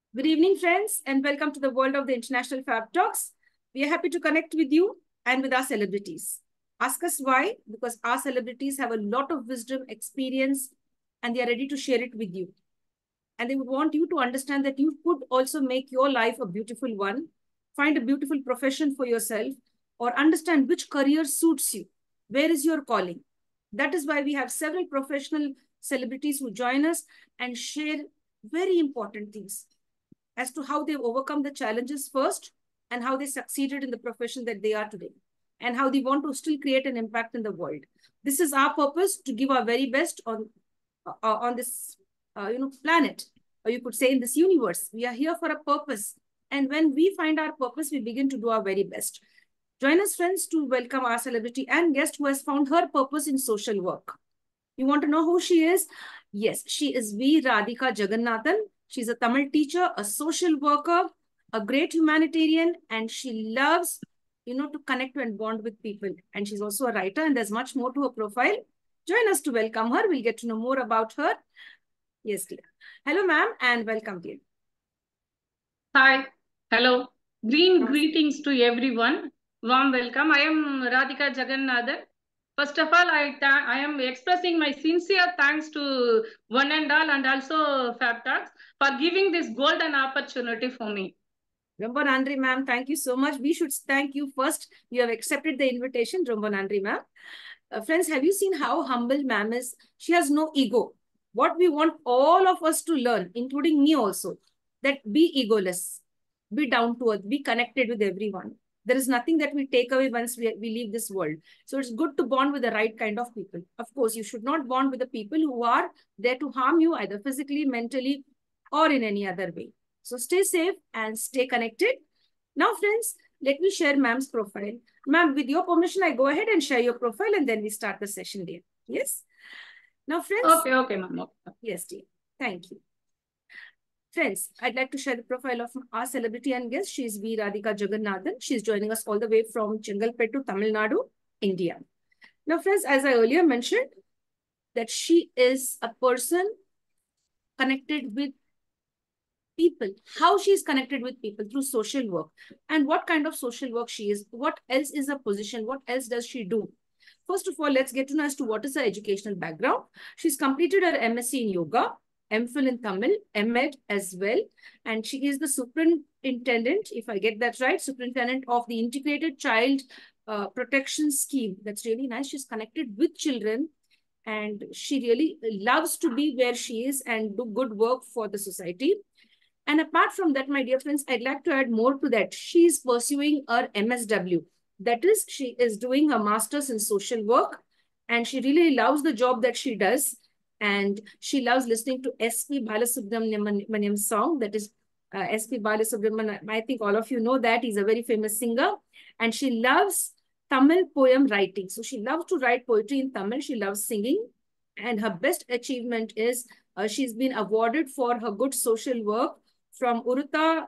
Good evening, friends, and welcome to the world of the International Fab Talks. We are happy to connect with you and with our celebrities. Ask us why, because our celebrities have a lot of wisdom, experience, and they are ready to share it with you. And they would want you to understand that you could also make your life a beautiful one, find a beautiful profession for yourself, or understand which career suits you. Where is your calling? That is why we have several professional celebrities who join us and share very important things as to how they've overcome the challenges first and how they succeeded in the profession that they are today and how they want to still create an impact in the world. This is our purpose to give our very best on, uh, on this uh, you know, planet, or you could say in this universe. We are here for a purpose. And when we find our purpose, we begin to do our very best. Join us, friends, to welcome our celebrity and guest who has found her purpose in social work. You want to know who she is? Yes, she is V. Radhika Jagannathan. She's a Tamil teacher, a social worker, a great humanitarian, and she loves, you know, to connect and bond with people. And she's also a writer, and there's much more to her profile. Join us to welcome her. We'll get to know more about her. Yes, dear. Hello, ma'am, and welcome, dear. Hi, hello. Green greetings to everyone. Warm welcome. I am Radhika Jagannathan. First of all, I I am expressing my sincere thanks to one and all and also Fab Talks for giving this golden opportunity for me. Rombo Nandri, ma'am. Thank you so much. We should thank you first. You have accepted the invitation, Rombo Nandri, ma'am. Uh, friends, have you seen how humble ma'am is? She has no ego. What we want all of us to learn, including me also, that be egoless, be down to earth, be connected with everyone. There is nothing that we take away once we, we leave this world. So it's good to bond with the right kind of people. Of course, you should not bond with the people who are there to harm you either physically, mentally, or in any other way. So stay safe and stay connected. Now, friends, let me share ma'am's profile. Ma'am, with your permission, I go ahead and share your profile and then we start the session there. Yes? Now, friends. Okay, okay, ma'am. Okay. Yes, dear. Thank you. Friends, I'd like to share the profile of our celebrity and guest. She is V. Radhika Jagannathan. She's joining us all the way from Chengalpettu, Tamil Nadu, India. Now, friends, as I earlier mentioned, that she is a person connected with people, how she is connected with people through social work and what kind of social work she is, what else is her position, what else does she do. First of all, let's get to know as to what is her educational background. She's completed her MSc in yoga, MPhil in Tamil, MEd as well. And she is the superintendent, if I get that right, superintendent of the Integrated Child uh, Protection Scheme. That's really nice. She's connected with children and she really loves to be where she is and do good work for the society. And apart from that, my dear friends, I'd like to add more to that. She is pursuing her MSW. That is, she is doing her master's in social work and she really loves the job that she does and she loves listening to S.P. Balasubramaniam's song. That is uh, S.P. Balasubramaniam. I think all of you know that. He's a very famous singer. And she loves Tamil poem writing. So she loves to write poetry in Tamil. She loves singing. And her best achievement is uh, she's been awarded for her good social work from Uruta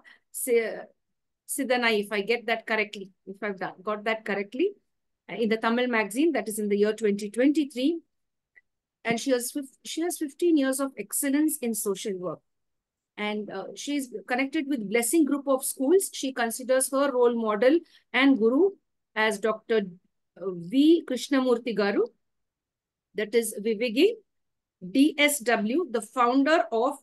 Sidanai, if I get that correctly, if I've done, got that correctly, in the Tamil magazine, that is in the year 2023 and she has she has 15 years of excellence in social work and uh, she is connected with blessing group of schools she considers her role model and guru as dr v krishnamurthy garu that is vivigi dsw the founder of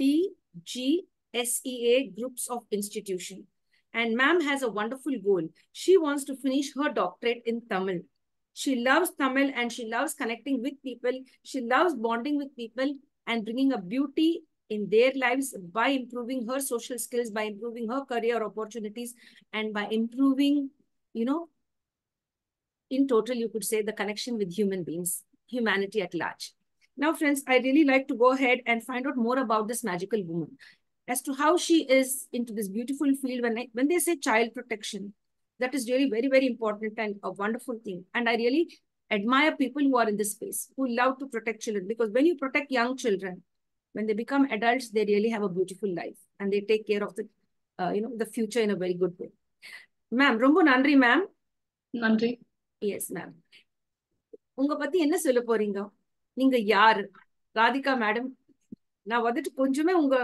dgsea groups of institution and ma'am has a wonderful goal she wants to finish her doctorate in tamil she loves Tamil and she loves connecting with people. She loves bonding with people and bringing a beauty in their lives by improving her social skills, by improving her career opportunities, and by improving, you know, in total, you could say the connection with human beings, humanity at large. Now, friends, I really like to go ahead and find out more about this magical woman as to how she is into this beautiful field. When, I, when they say child protection, that is really very, very important and a wonderful thing. And I really admire people who are in this space, who love to protect children. Because when you protect young children, when they become adults, they really have a beautiful life. And they take care of the, uh, you know, the future in a very good way. Ma'am, ரொம்ப நன்றி ma'am. நன்றி. Yes, ma'am. உங்க பத்தி என்ன சொல்ல போறீங்க நீங்க யாரு ராதிகா மேடம் நான் வந்துட்டு கொஞ்சமே உங்க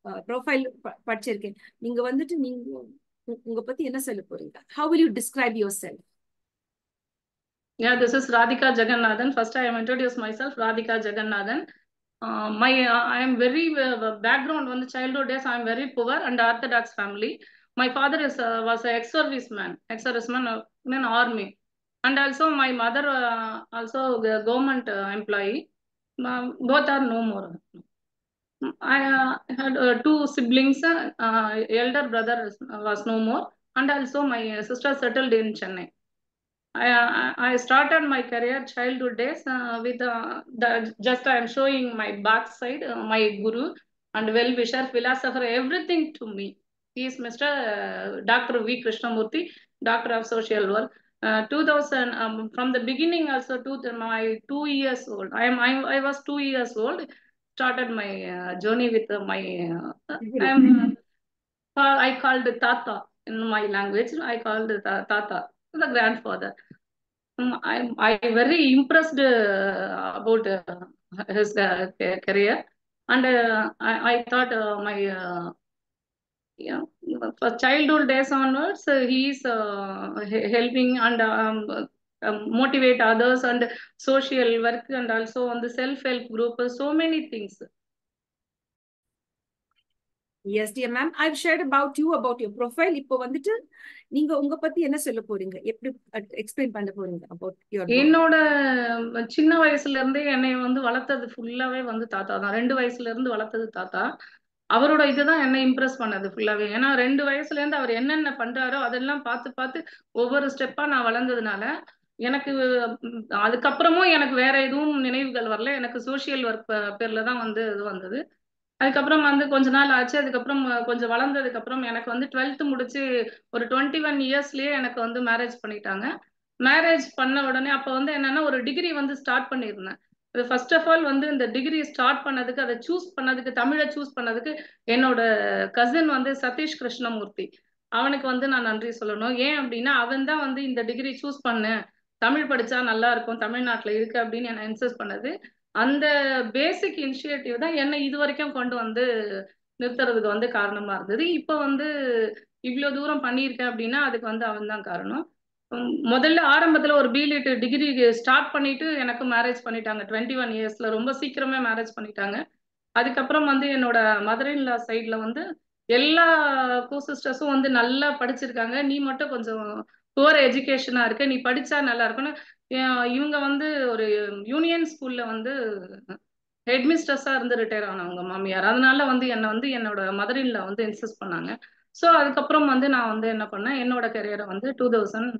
ப்ரொஃபைல் படிச்சிருக்கேன் நீங்க வந்துட்டு நீங்க உ- உங்க பத்தி என்ன சொல்ல போறீங்க how will you describe yourself Yeah, this is Radhika Jagannathan. First, I am introduce myself, Radhika Jagannathan. Uh, my uh, I am very uh, background on the childhood days. I am very poor and Orthodox family. My father is uh, was a ex-serviceman, ex-serviceman uh, in an army, and also my mother uh, also the government uh, employee. Um, both are no more. I uh, had uh, two siblings. Uh, uh, elder brother is- was no more, and also my sister settled in Chennai. I, I I started my career childhood days uh, with uh, the just I am showing my backside, uh, my guru and well-wisher, philosopher, everything to me. He is Mr. Uh, Dr. V. Krishnamurthy, Doctor of Social Work. Uh, 2000 um, from the beginning also to the, my two years old. I am I, I was two years old. Started my uh, journey with uh, my uh, I am uh, I called Tata in my language. I called ta- Tata, the grandfather. Um, I I very impressed uh, about uh, his uh, ca- career, and uh, I I thought uh, my uh, yeah for childhood days onwards uh, he is uh, he- helping and um, um, motivate others and social work and also on the self help group so many things. Yes dear ma'am I shared about you about your profile இப்போ வந்துட்டு நீங்க உங்க பத்தி என்ன சொல்ல போறீங்க எப்படி explain பண்ண போறீங்க அபவுட் யுவர் என்னோட சின்ன வயசுல இருந்தே என்னை வந்து வளர்த்தது ஃபுல்லாவே வந்து தாத்தா தான் ரெண்டு வயசுல இருந்து வளர்த்தது தாத்தா அவரோட இதுதான் என்னை இம்ப்ரெஸ் பண்ணது ஃபுல்லாவே ஏன்னா ரெண்டு வயசுல இருந்து அவர் என்னென்ன பண்றாரோ அதெல்லாம் பார்த்து பார்த்து ஒவ்வொரு ஸ்டெப்பா நான் வளர்ந்ததுனால எனக்கு ம், அதுக்கப்புறமும் எனக்கு வேற எதுவும் நினைவுகள் வரல எனக்கு சோஷியல் ஒர்க் பேர்ல தான் வந்து இது வந்தது அதுக்கப்புறம் வந்து கொஞ்ச நாள் ஆச்சு அதுக்கப்புறம் கொஞ்சம் வளர்ந்ததுக்கு அப்புறம் எனக்கு வந்து டுவெல்த் முடிச்சு ஒரு டுவெண்ட்டி ஒன் இயர்ஸ்லயே எனக்கு வந்து மேரேஜ் பண்ணிட்டாங்க மேரேஜ் பண்ண உடனே அப்போ வந்து என்னன்னா ஒரு டிகிரி வந்து ஸ்டார்ட் பண்ணியிருந்தேன் அது ஃபர்ஸ்ட் ஆஃப் ஆல் வந்து இந்த டிகிரி ஸ்டார்ட் பண்ணதுக்கு அதை சூஸ் பண்ணதுக்கு தமிழை சூஸ் பண்ணதுக்கு என்னோட கசின் வந்து சதீஷ் கிருஷ்ணமூர்த்தி அவனுக்கு வந்து நான் நன்றி சொல்லணும் ஏன் அப்படின்னா அவன் தான் வந்து இந்த டிகிரி சூஸ் பண்ணு தமிழ் படிச்சா நல்லா இருக்கும் தமிழ்நாட்டுல இருக்கு அப்படின்னு என்னை இன்சிஸ்ட் பண்ணது அந்த பேசிக் இனிஷியேட்டிவ் தான் என்னை இது வரைக்கும் கொண்டு வந்து நிறுத்துறதுக்கு வந்து காரணமா இருந்தது இப்போ வந்து இவ்வளவு தூரம் பண்ணியிருக்கேன் அப்படின்னா அதுக்கு வந்து அவன் தான் காரணம் உம் முதல்ல ஆரம்பத்துல ஒரு பிலிட் டிகிரி ஸ்டார்ட் பண்ணிட்டு எனக்கு மேரேஜ் பண்ணிட்டாங்க டுவெண்ட்டி ஒன் இயர்ஸ்ல ரொம்ப சீக்கிரமே மேரேஜ் பண்ணிட்டாங்க அதுக்கப்புறம் வந்து என்னோட மதர் இன்லா சைட்ல வந்து எல்லா கோ சிஸ்டர்ஸும் வந்து நல்லா படிச்சிருக்காங்க நீ மட்டும் கொஞ்சம் புவர் எஜுகேஷனா இருக்க நீ படிச்சா நல்லா இருக்கும்னு அஹ் இவங்க வந்து ஒரு யூனியன் ஸ்கூல்ல வந்து ஹெட் மிஸ்டர்ஸா இருந்து ரிட்டையர் ஆனவங்க மாமியார் அதனால வந்து என்னை வந்து என்னோட மதர் இன்ல வந்து இன்சிஸ்ட் பண்ணாங்க ஸோ அதுக்கப்புறம் வந்து நான் வந்து என்ன பண்ணேன் என்னோட கரியரை வந்து டூ தௌசண்ட்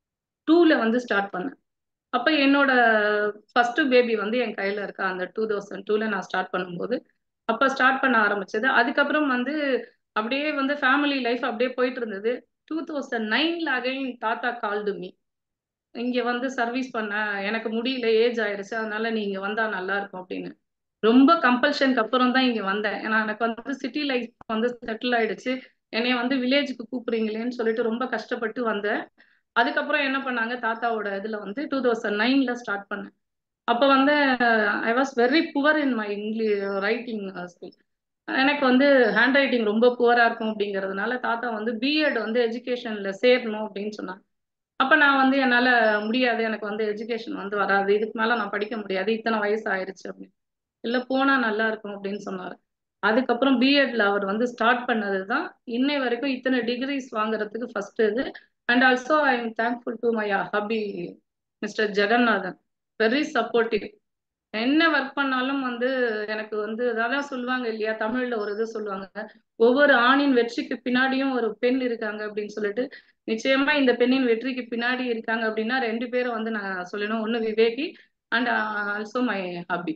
டூல வந்து ஸ்டார்ட் பண்ணேன் அப்போ என்னோட ஃபர்ஸ்ட் பேபி வந்து என் கையில இருக்கா அந்த டூ தௌசண்ட் டூல நான் ஸ்டார்ட் பண்ணும்போது அப்போ ஸ்டார்ட் பண்ண ஆரம்பிச்சது அதுக்கப்புறம் வந்து அப்படியே வந்து ஃபேமிலி லைஃப் அப்படியே போயிட்டு இருந்தது டூ தௌசண்ட் நைன்ல அகைன் தாத்தா கால்டு மீ இங்க வந்து சர்வீஸ் பண்ண எனக்கு முடியல ஏஜ் ஆயிடுச்சு அதனால நீ இங்க வந்தா நல்லா இருக்கும் அப்படின்னு ரொம்ப கம்பல்ஷனுக்கு அப்புறம் தான் இங்க வந்தேன் ஏன்னா எனக்கு வந்து சிட்டி லைஃப் வந்து செட்டில் ஆயிடுச்சு என்னைய வந்து வில்லேஜுக்கு கூப்பிடுறீங்களேன்னு சொல்லிட்டு ரொம்ப கஷ்டப்பட்டு வந்தேன் அதுக்கப்புறம் என்ன பண்ணாங்க தாத்தாவோட இதுல வந்து டூ தௌசண்ட் நைன்ல ஸ்டார்ட் பண்ணேன் அப்போ வந்து I was very poor in my English writing skill எனக்கு வந்து ஹேண்ட் ரைட்டிங் ரொம்ப புவரா இருக்கும் அப்படிங்கிறதுனால தாத்தா வந்து பிஎட் வந்து எஜுகேஷன்ல சேரணும் அப்படின்னு சொன்னாங்க அப்ப நான் வந்து என்னால முடியாது எனக்கு வந்து எஜுகேஷன் வந்து வராது இதுக்கு மேல நான் படிக்க முடியாது இத்தனை வயசு ஆயிருச்சு அப்படின்னு இல்ல போனா நல்லா இருக்கும் அப்படின்னு சொன்னாரு அதுக்கப்புறம் பிஎட்ல அவர் வந்து ஸ்டார்ட் பண்ணதுதான் இன்னை வரைக்கும் இத்தனை டிகிரிஸ் வாங்குறதுக்கு ஃபர்ஸ்ட் இது and also I am thankful to my hubby mister Jeganathan very supportive என்ன ஒர்க் பண்ணாலும் வந்து எனக்கு வந்து அதான் சொல்லுவாங்க இல்லையா தமிழ்ல ஒரு இது சொல்லுவாங்க ஒவ்வொரு ஆணின் வெற்றிக்கு பின்னாடியும் ஒரு பெண் இருக்காங்க அப்படின்னு சொல்லிட்டு நிச்சயமா இந்த பெண்ணின் வெற்றிக்கு பின்னாடி இருக்காங்க அப்படின்னா ரெண்டு பேரும் வந்து நான் சொல்லணும் ஒன்னு Viveki and also my hobby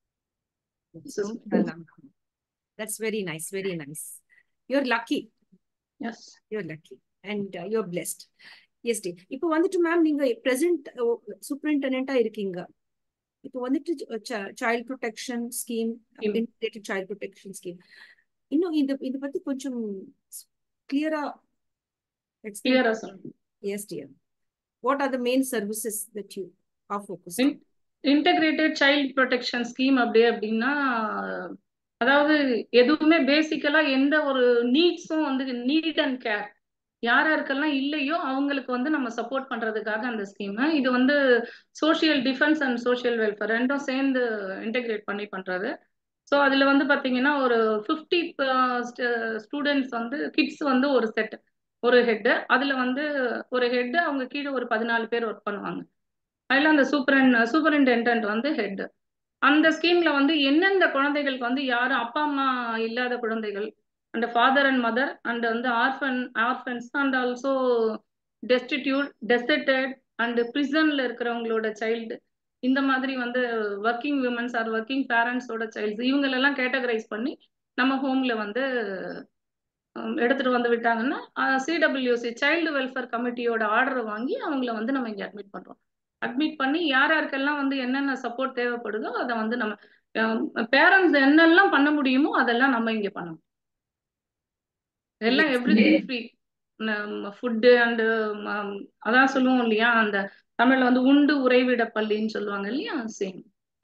That's very nice, very nice. You're lucky. Yes You're lucky. And uh, you're blessed. Yes, dear. இப்போ வந்துட்டு மேம் நீங்க பிரசன்ட் சூப்பரிண்டெண்டா இருக்கீங்க இப்போ வந்துட்டு child protection scheme Scheme. Integrated child protection scheme இன்னும் இந்த இத பத்தி கொஞ்சம் கிளியரா கிளியரா சொல்லுங்க yes dear what are the main services that you are focus integrated child protection scheme அப்படியே அப்படின்னா அதாவது எதுவுமே பேசிக்கலா எந்த ஒரு நீட்ஸும் வந்து நீட் அண்ட் கேர் யார் யாருக்கெல்லாம் இல்லையோ அவங்களுக்கு வந்து நம்ம சப்போர்ட் பண்றதுக்காக அந்த ஸ்கீம் இது வந்து social defence and social welfare ரெண்டும் சேர்ந்து இன்டெகிரேட் பண்ணி பண்றது ஸோ அதுல வந்து பாத்தீங்கன்னா ஒரு ஃபிஃப்டி ஸ்டூடெண்ட்ஸ் வந்து கிட்ஸ் வந்து ஒரு செட் ஒரு ஹெட் அதுல வந்து ஒரு ஹெட் அவங்க கீழே ஒரு பதினாலு பேர் ஒர்க் பண்ணுவாங்க அதுல அந்த சூப்பரன் சூப்பரிண்டென்டென்ட் வந்து ஹெட் அந்த ஸ்கீம்ல வந்து எந்தெந்த குழந்தைகளுக்கு வந்து யாரும் அப்பா அம்மா இல்லாத குழந்தைகள் and father and mother and வந்து orphan orphans and also destitute deserted and பிரிசன்ல இருக்கிறவங்களோட சைல்டு இந்த மாதிரி வந்து ஒர்க்கிங் விமன்ஸ் ஆர் ஒர்க்கிங் பேரண்ட்ஸோட சைல்ட்ஸ் இவங்களெல்லாம் கேட்டகரைஸ் பண்ணி நம்ம ஹோம்ல வந்து எடுத்துட்டு வந்து விட்டாங்கன்னா சிடபிள்யூசி சைல்டு வெல்ஃபேர் கமிட்டியோட ஆர்டரை வாங்கி அவங்கள வந்து நம்ம இங்கே அட்மிட் பண்றோம் அட்மிட் பண்ணி யார் யாருக்கெல்லாம் வந்து என்னென்ன சப்போர்ட் தேவைப்படுதோ அதை வந்து நம்ம பேரண்ட்ஸ் என்னெல்லாம் பண்ண முடியுமோ அதெல்லாம் நம்ம இங்க பண்ணணும் எல்லாம் எவ்ரி ஃப்ரீ ஃபுட்டு அண்டு அதான் சொல்லுவோம் இல்லையா அந்த தமிழ்ல வந்து உண்டு உறைவிட பள்ளின்னு சொல்லுவாங்க இல்லையா சேம்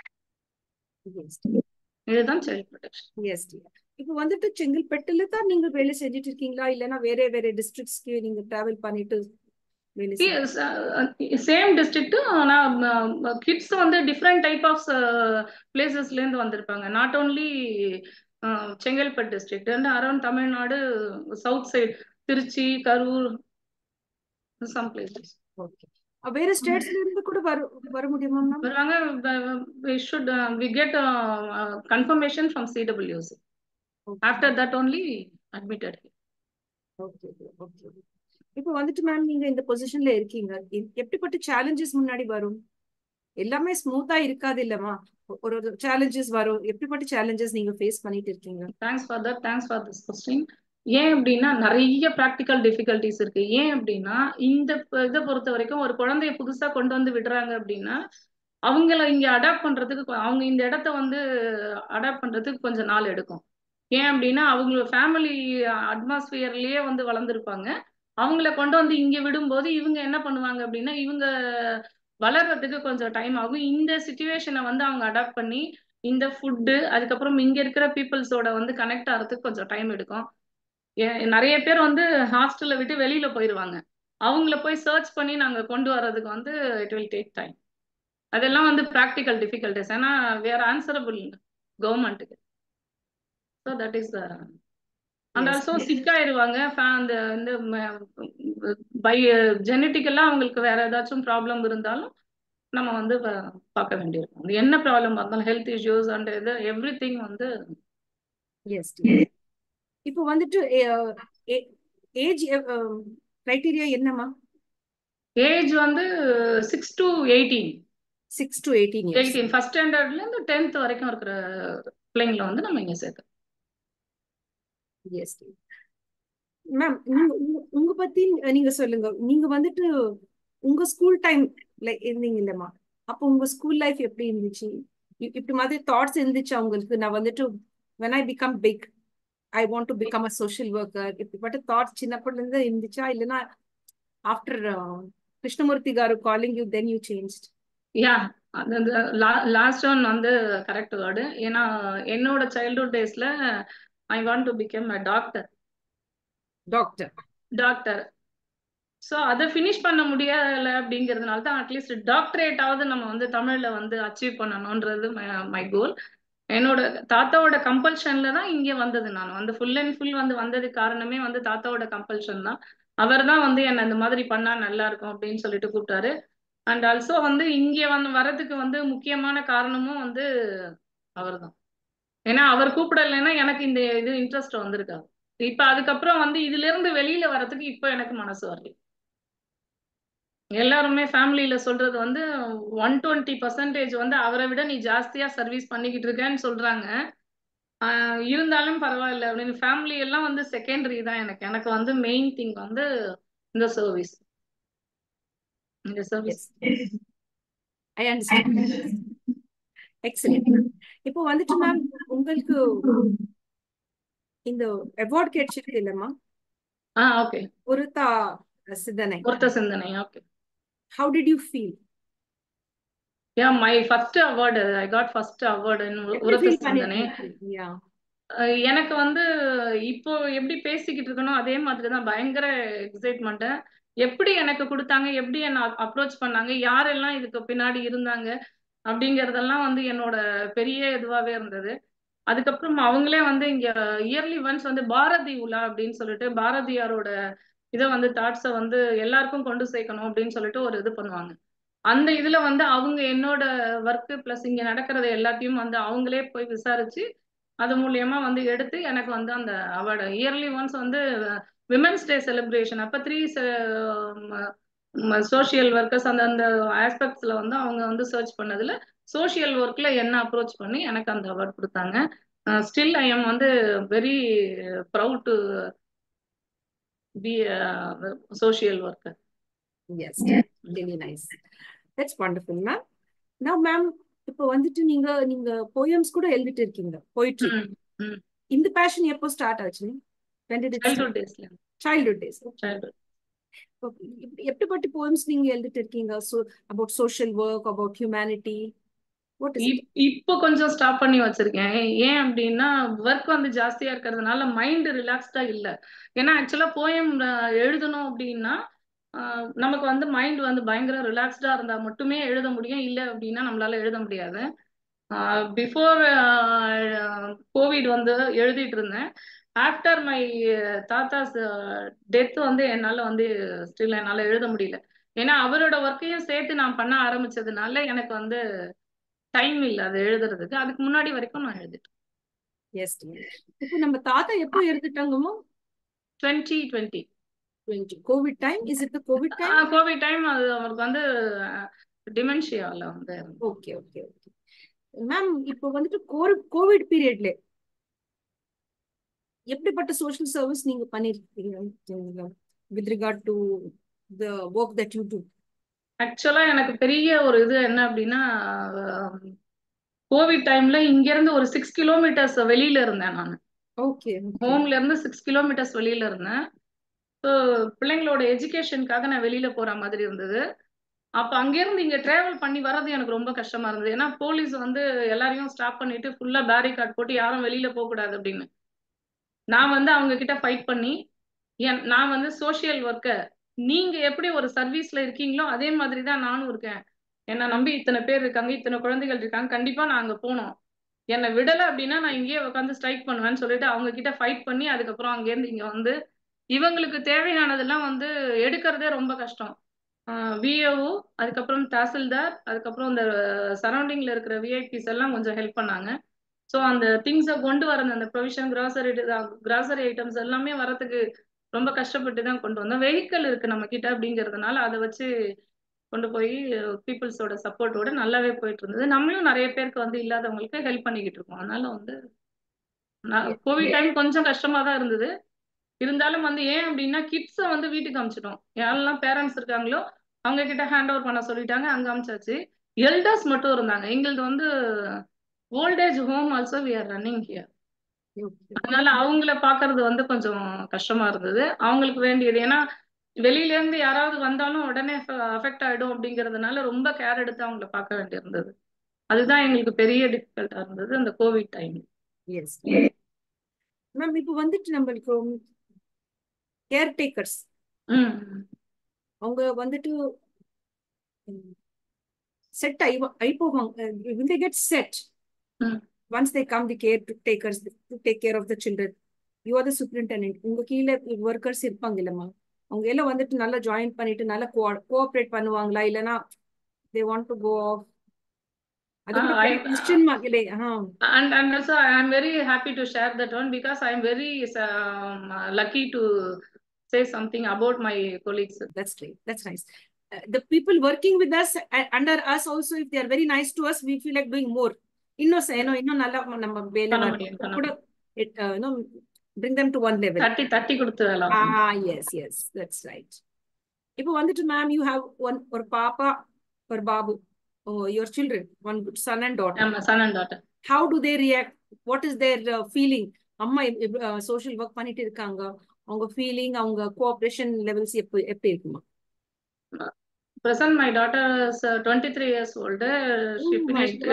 இதுதான் சைல்ட் ப்ரொடெக்ஷன் எஸ் இப்போ வந்துட்டு செங்கல்பட்டுல தான் நீங்க வேலை செஞ்சுட்டு இருக்கீங்களா இல்லைன்னா வேற வேற டிஸ்ட்ரிக்ட்ஸ்க்கு நீங்க டிராவல் பண்ணிட்டு சேம் டிஸ்ட்ரிக்ட் ஆனா கிட்ஸ் வந்து டிஃப்ரெண்ட் டைப் ஆஃப் பிளேசஸ்ல இருந்து வந்திருப்பாங்க not only Chengalpattu district and around Tamil Nadu south side Trichy Karur some places okay வேற ஸ்டேட்ஸ்ல இருந்து கூட வர வர முடியுமா மேம் வருவாங்க we should we get confirmation from CWC after that only admitted okay okay இப்போ வந்துட்டு மேம் நீங்க இந்த பொசிஷன்ல இருக்கீங்க எப்படிப்பட்ட சேலஞ்சஸ் முன்னாடி வரும் எல்லாமே ஸ்மூத்தா இருக்காது இல்லம்மா ஒரு ஒரு சேலஞ்சஸ் வரும் எப்படிப்பட்ட சேலஞ்சஸ் நீங்க ஃபேஸ் பண்ணிட்டு இருக்கீங்க thanks for that thanks for this question ஏன் அப்படின்னா நிறைய ப்ராக்டிக்கல் டிஃபிகல்டிஸ் இருக்கு ஏன் அப்படின்னா இந்த இதை பொறுத்த வரைக்கும் ஒரு குழந்தைய புதுசா கொண்டு வந்து விடுறாங்க அப்படின்னா அவங்கள இங்க அடாப்ட் பண்றதுக்கு அவங்க இந்த இடத்த வந்து அடாப்ட் பண்றதுக்கு கொஞ்சம் நாள் எடுக்கும் ஏன் அப்படின்னா அவங்க ஃபேமிலி அட்மாஸ்பியர்லயே வந்து வளர்ந்துருப்பாங்க அவங்கள கொண்டு வந்து இங்க விடும்போது இவங்க என்ன பண்ணுவாங்க அப்படின்னா இவங்க வளர்றதுக்கு கொஞ்சம் டைம் ஆகும் இந்த சுச்சுவேஷனை வந்து அவங்க அடாப்ட் பண்ணி இந்த ஃபுட்டு அதுக்கப்புறம் இங்க இருக்கிற பீப்புள்ஸோட வந்து கனெக்ட் ஆகிறதுக்கு கொஞ்சம் டைம் எடுக்கும் நிறைய பேர் வந்து ஹாஸ்டல்ல விட்டு வெளியில போயிடுவாங்க அவங்கள போய் சர்ச் பண்ணி நாங்க கொண்டு வர்றதுக்கு வந்து இட் வில் டேக் டைம் அதெல்லாம் வந்து ப்ராக்டிக்கல் டிஃபிகல்டிஸ் ஏன்னா வேற ஆன்சரபிள் கவர்மெண்ட்டுக்கு so that is the and also sick ஆயிருவாங்க அந்த இந்த பை ஜெனட்டிக்கெல்லாம் அவங்களுக்கு வேற ஏதாச்சும் ப்ராப்ளம் இருந்தாலும் நம்ம வந்து பார்க்க வேண்டியிருக்கும் என்ன ப்ராப்ளம் இருந்தாலும் ஹெல்த் இஷ்யூஸ் அண்ட் இது எவ்ரி திங் வந்து எஸ் இப்போ வந்துட்டு ஏஜ் கிரைட்டீரியா என்னமா ஏஜ் வந்து six to eighteen six to eighteen eighteen first ஸ்டாண்டர்ட்ல இருந்து டென்த் வரைக்கும் இருக்கிற பிள்ளைங்களை வந்து நம்ம இங்க சேர்க்கணும் எஸ் மேம் நீங்க உங்க பத்தி நீங்க சொல்லுங்க நீங்க வந்துட்டு உங்க ஸ்கூல் டைம்ல இருந்தீங்க இல்லம்மா அப்போ உங்க ஸ்கூல் லைஃப் எப்படி இருந்துச்சு இப்படி மாதிரி தாட்ஸ் இருந்துச்சு அவங்களுக்கு நான் வந்துட்டு when I become big I want to become a social worker இப்படிப்பட்ட தாட்ஸ் சின்னப்பட்ல இருந்து இருந்துச்சா இல்லைன்னா after Krishnamurthy garu calling you then you change ya அந்த லாஸ்ட் ஒன் வந்து கரெக்ட் வேர்டு ஏன்னா என்னோட சைல்ட்ஹுட் டேஸ்ல I want to become a doctor doctor doctor so அதை ஃபினிஷ் பண்ண முடியல அப்படிங்கிறதுனால தான் அட்லீஸ்ட் டாக்டரேட்டாவது நம்ம வந்து தமிழ்ல வந்து அச்சீவ் பண்ணணுன்றது மை கோல் என்னோட தாத்தாவோட கம்பல்ஷன்ல தான் இங்கே வந்தது நான் வந்து ஃபுல் அண்ட் ஃபுல் வந்து வந்ததுக்கு காரணமே வந்து தாத்தாவோட கம்பல்ஷன் தான் அவர் தான் வந்து என்ன இந்த மாதிரி பண்ணா நல்லா இருக்கும் அப்படின்னு சொல்லிட்டு கூப்பிட்டாரு அண்ட் ஆல்சோ வந்து இங்கே வந்து வரதுக்கு வந்து முக்கியமான காரணமும் வந்து அவர் தான் ஏன்னா அவர் கூப்பிடலைன்னா எனக்கு இந்த இது இன்ட்ரெஸ்ட் வந்திருக்காது இப்ப அதுக்கப்புறம் வந்து இதுல இருந்து வெளியில வர்றதுக்கு இப்ப எனக்கு மனசு வரல எல்லாருமே ஃபேமிலியில சொல்றது வந்து ஒன் டுவெண்ட்டி பர்சன்டேஜ் வந்து அவரை விட நீ ஜாஸ்தியா சர்வீஸ் பண்ணிக்கிட்டு இருக்கேன்னு சொல்றாங்க இருந்தாலும் பரவாயில்ல அப்படின்னு ஃபேமிலி எல்லாம் வந்து செகண்டரி தான் எனக்கு எனக்கு வந்து மெயின் திங் வந்து இந்த சர்வீஸ் இந்த சர்வீஸ் ஐ அண்டர்ஸ்டாண்ட் எக்ஸலென்ட் இப்போ வந்துட்டு மேம் உங்களுக்கு இந்த அவார்ட் கிடைச்சிருக்கு இல்லம்மா ஆ ஓகே ஒருத்தா சிந்தனை ஒருத்த சிந்தனை okay how did you feel ya my first award I got first award ஒருத்த சிந்தனை அஹ் எனக்கு வந்து இப்போ எப்படி பேசிக்கிட்டு இருக்கனோ அதே மாதிரி தான் பயங்கர எக்ஸைட்மெண்ட் எப்படி எனக்கு கொடுத்தாங்க எப்படி என்ன அப்ரோச் பண்ணாங்க யாரெல்லாம் இதுக்கு பின்னாடி இருந்தாங்க அப்படிங்கறதெல்லாம் வந்து என்னோட பெரிய இதுவாவே இருந்தது அதுக்கப்புறம் அவங்களே வந்து இங்க இயர்லி ஒன்ஸ் வந்து பாரதி உலா அப்படின்னு சொல்லிட்டு பாரதியாரோட இதை வந்து தாட்ஸை வந்து எல்லாருக்கும் கொண்டு சேர்க்கணும் அப்படின்னு சொல்லிட்டு ஒரு இது பண்ணுவாங்க அந்த இதுல வந்து அவங்க என்னோட ஒர்க் பிளஸ் இங்க நடக்கிறது எல்லாத்தையும் வந்து அவங்களே போய் விசாரிச்சு அது மூலியமா வந்து எடுத்து எனக்கு வந்து அந்த அவார்டு இயர்லி ஒன்ஸ் வந்து விமென்ஸ் டே செலிப்ரேஷன் அப்ப த்ரீ சோஷியல் ஒர்க்கர்ஸ் அந்த அந்த ஆஸ்பெக்ட்ஸ்ல வந்து அவங்க வந்து சர்ச் பண்ணதுல சோஷியல் ஒர்க்ல என்ன அப்ரோச் பண்ணி எனக்கு அந்த அவார்ட் கொடுத்தாங்க ஸ்டில் ஐ எம் வந்து very proud to be social worker yes really nice that's wonderful ma'am now ma'am இப்போ வந்துட்டு நீங்க நீங்க போயம்ஸ் கூட எழுதிட்டு இருக்கீங்க போயிட்ரி இந்த பேஷன் எப்போ ஸ்டார்ட் ஆச்சு when did it சைல்ட்ஹுட் டேஸ்ல childhood days சைல்ட்ஹுட் எப்படிப்பட்ட போயம்ஸ் நீங்க எழுதிட்டு இருக்கீங்க so about social work about humanity what is it இப்போ கொஞ்சம் ஸ்டாப் பண்ணி வச்சிருக்கேன் ஏன் அப்படின்னா ஒர்க் வந்து ஜாஸ்தியா இருக்கிறதுனால மைண்ட் ரிலாக்ஸ்டா இல்ல ஏன்னா ஆக்சுவலா போயம் எழுதணும் அப்படின்னா நமக்கு வந்து மைண்ட் வந்து பயங்கர ரிலாக்ஸ்டா இருந்தா மட்டுமே எழுத முடியும் இல்ல அப்படின்னா நம்மளால எழுத முடியாது பிஃபோர் கோவிட் வந்து எழுதிட்டு இருந்தேன் ஆஃப்டர் மை தாத்தாஸ் டெத் வந்து என்னால வந்து ஸ்டில் என்னால எழுத முடியல ஏன்னா அவரோட ஒர்க்கையும் சேர்த்து நான் பண்ண ஆரம்பிச்சதுனால எனக்கு வந்து டைம் இல்ல அது எழுதுறதுக்கு அதுக்கு முன்னாடி வரைக்கும் நான் எழுதிட்டேன் எஸ் இப்போ நம்ம தாத்தா எப்போ எழுதிட்டாங்கமோ twenty twenty twenty covid time is it the covid time covid time அது அவருக்கு வந்து டிமென்ஷியால வந்து ஓகே ஓகே ஓகே மேம் இப்போ வந்துட்டு கோவிட் பீரியட்ல எப்படிப்பட்ட சோஷியல் சர்வீஸ் நீங்க பண்ணிருக்கீங்க with regard to the work that you do ஆக்சுவலா எனக்கு பெரிய ஒரு இது என்ன அப்படின்னா கோவிட் டைம்ல இங்க இருந்து ஒரு சிக்ஸ் கிலோமீட்டர்ஸ் வெளியில இருந்தேன் நான் ஓகே ஹோம்ல இருந்து சிக்ஸ் கிலோமீட்டர்ஸ் வெளியில இருந்தேன் ஸோ பிள்ளைங்களோட எஜுகேஷனுக்காக நான் வெளியில போற மாதிரி இருந்தது அப்ப அங்கிருந்து இங்க டிராவல் பண்ணி வர்றது எனக்கு ரொம்ப கஷ்டமா இருந்தது ஏன்னா போலீஸ் வந்து எல்லாரையும் ஸ்டாப் பண்ணிட்டு ஃபுல்லா பேரிகார்ட் போட்டு யாரும் வெளியில போக கூடாது அப்படின்னு நான் வந்து அவங்க கிட்ட ஃபைட் பண்ணி என் நான் வந்து சோசியல் ஒர்க்கர் நீங்க எப்படி ஒரு சர்வீஸ்ல இருக்கீங்களோ அதே மாதிரி தான் நானும் இருக்கேன் என்னை நம்பி இத்தனை பேர் இருக்காங்க இத்தனை குழந்தைகள் இருக்காங்க கண்டிப்பா நான் அங்க போனோம் என்னை விடலை அப்படின்னா நான் இங்கேயே உட்காந்து ஸ்ட்ரைக் பண்ணுவேன்னு சொல்லிட்டு அவங்க கிட்ட ஃபைட் பண்ணி அதுக்கப்புறம் அங்கேருந்து இங்க வந்து இவங்களுக்கு தேவையானதெல்லாம் வந்து எடுக்கிறதே ரொம்ப கஷ்டம் விஏஓ அதுக்கப்புறம் தாசில்தார் அதுக்கப்புறம் இந்த சரௌண்டிங்ல இருக்கிற விஐபிஸ் எல்லாம் கொஞ்சம் ஹெல்ப் பண்ணாங்க ஸோ அந்த திங்ஸை கொண்டு வரது அந்த ப்ரொவிஷன் கிராசரி கிராசரி ஐட்டம்ஸ் எல்லாமே வரத்துக்கு ரொம்ப கஷ்டப்பட்டு தான் கொண்டு வந்தோம் வெஹிக்கல் இருக்கு நம்ம கிட்ட அப்படிங்கிறதுனால அதை வச்சு கொண்டு போய் பீப்புள்ஸோட சப்போர்ட்டோட நல்லாவே போயிட்டு இருந்தது நம்மளும் நிறைய பேருக்கு வந்து இல்லாதவங்களுக்கு ஹெல்ப் பண்ணிக்கிட்டு இருக்கோம் அதனால வந்து கோவிட் டைம் கொஞ்சம் கஷ்டமா தான் இருந்தது இருந்தாலும் வந்து ஏன் அப்படின்னா கிட்ஸை வந்து வீட்டுக்கு அமிச்சிட்டோம் யாரெல்லாம் பேரண்ட்ஸ் இருக்காங்களோ அவங்க கிட்ட ஹேண்ட் ஓவர் பண்ண சொல்லிட்டாங்க அங்க அமிச்சாச்சு எல்டர்ஸ் மட்டும் இருந்தாங்க எங்களது வந்து old age home also we are running here அதனால அவங்கள பாக்குறது வந்து கொஞ்சம் கஷ்டமா இருந்தது அவங்களுக்கு வேண்டியது ஏன்னா வெளியில இருந்து யாராவது வந்தாலும் உடனே அஃபெக்ட் ஆயிடும் அப்படிங்கறதுனால ரொம்ப கேர் எடுத்து அவங்கள பார்க்க வேண்டியிருந்தது அதுதான் எங்களுக்கு பெரிய டிஃபிகல்ட்டா இருந்தது அந்த கோவிட் டைம் எஸ் மேம் இப்போ வந்துட்டு நம்மளுக்கு கேர்டேக்கர்ஸ் அவங்க வந்துட்டு செட் ஆயி ஆயி போவாங்க will they get set once they come the caretakers to take care of the children you are the superintendent உங்க கீழே ஒர்க்கர்ஸ் இருப்பாங்க இல்லம்மா அவங்க எல்லாம் வந்துட்டு நல்லா ஜாயின் பண்ணிட்டு நல்லா கோஆப்ரேட் பண்ணுவாங்களா இல்லனா they want to go off அது கூட question mark இல்லே and and also i am very happy to share that one because i am very um, lucky to say something about my colleagues that's great that's nice uh, the people working with us uh, under us also if they are very nice to us we feel like doing more இன்னும் ஏனோ இன்னும் நல்லா நம்ம வேலை கூட இன்னும் bring them to one level தட்டி தட்டி கொடுத்து வேலை ah yes yes that's right இப்போ வந்துட்டு மேம் யூ ஹேவ் ஒன் ஒரு பாப்பா ஒரு பாபு oh, your children one son and daughter um, son and daughter how do they react what is their uh, feeling அம்மா சோஷியல் ஒர்க் பண்ணிட்டு இருக்காங்க அவங்க ஃபீலிங் அவங்க கோஆபரேஷன் லெவல்ஸ் எப்போ எப்படி இருக்குமா present my daughter is uh, 23 years old she oh finished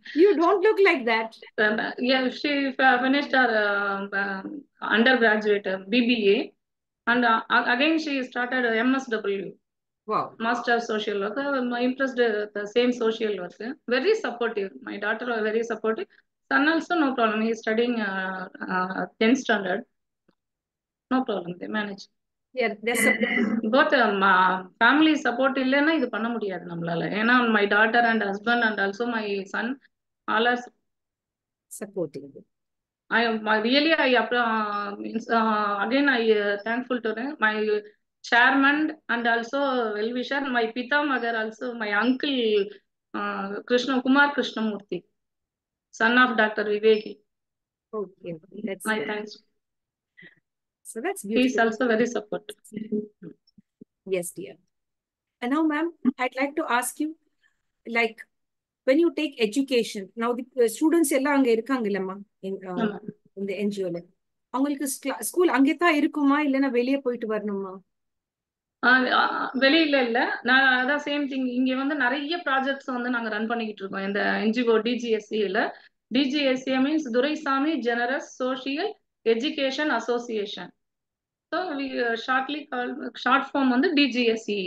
You don't look like that. And, uh, yeah, she uh, finished her uh, uh, undergraduate uh, BBA, and uh, a- again she started MSW, Wow. Master of Social Work. I'm impressed uh, the same social work. Very supportive. My daughter was very supportive. Son also no problem. He's studying uh, uh, 10th standard. No problem. They manage. Yeah, they're supportive. Both um, uh, family support இல்லைன்னா இது பண்ண முடியாது நம்மளால ஏன்னா my daughter and husband and also my son all are supporting you. I am I really I uh, means uh, again I uh, thankful to them, my chairman and also well wisher my pitamagar also my uncle uh, Krishna Kumar Krishnamurthy son of Dr. Viveki Okay, that's my good. thanks So that's he is beautiful. also very supportive Yes, dear. And now, ma'am, I'd like to ask you, like, when you take education, now the uh, students எல்லாம் அங்க இருக்காங்கல்லம்மா in, uh, ஆமா. இந்த என்ஜிஓல அவங்களுக்கு school அங்கே தான் இருக்குமா இல்லைன்னா வெளியே போயிட்டு வரணுமா ஆஹ் ஆஹ் வெளியில இல்ல நான் அதான் சேம் திங் இங்க வந்து நிறைய ப்ராஜெக்ட்ஸ் வந்து நாங்க ரன் பண்ணிக்கிட்டு இருக்கோம் இந்த என்ஜிஓ டிஜிஎஸ்சில DGSC means Duraisamy generous social education association so shortly call short form வந்து DGSC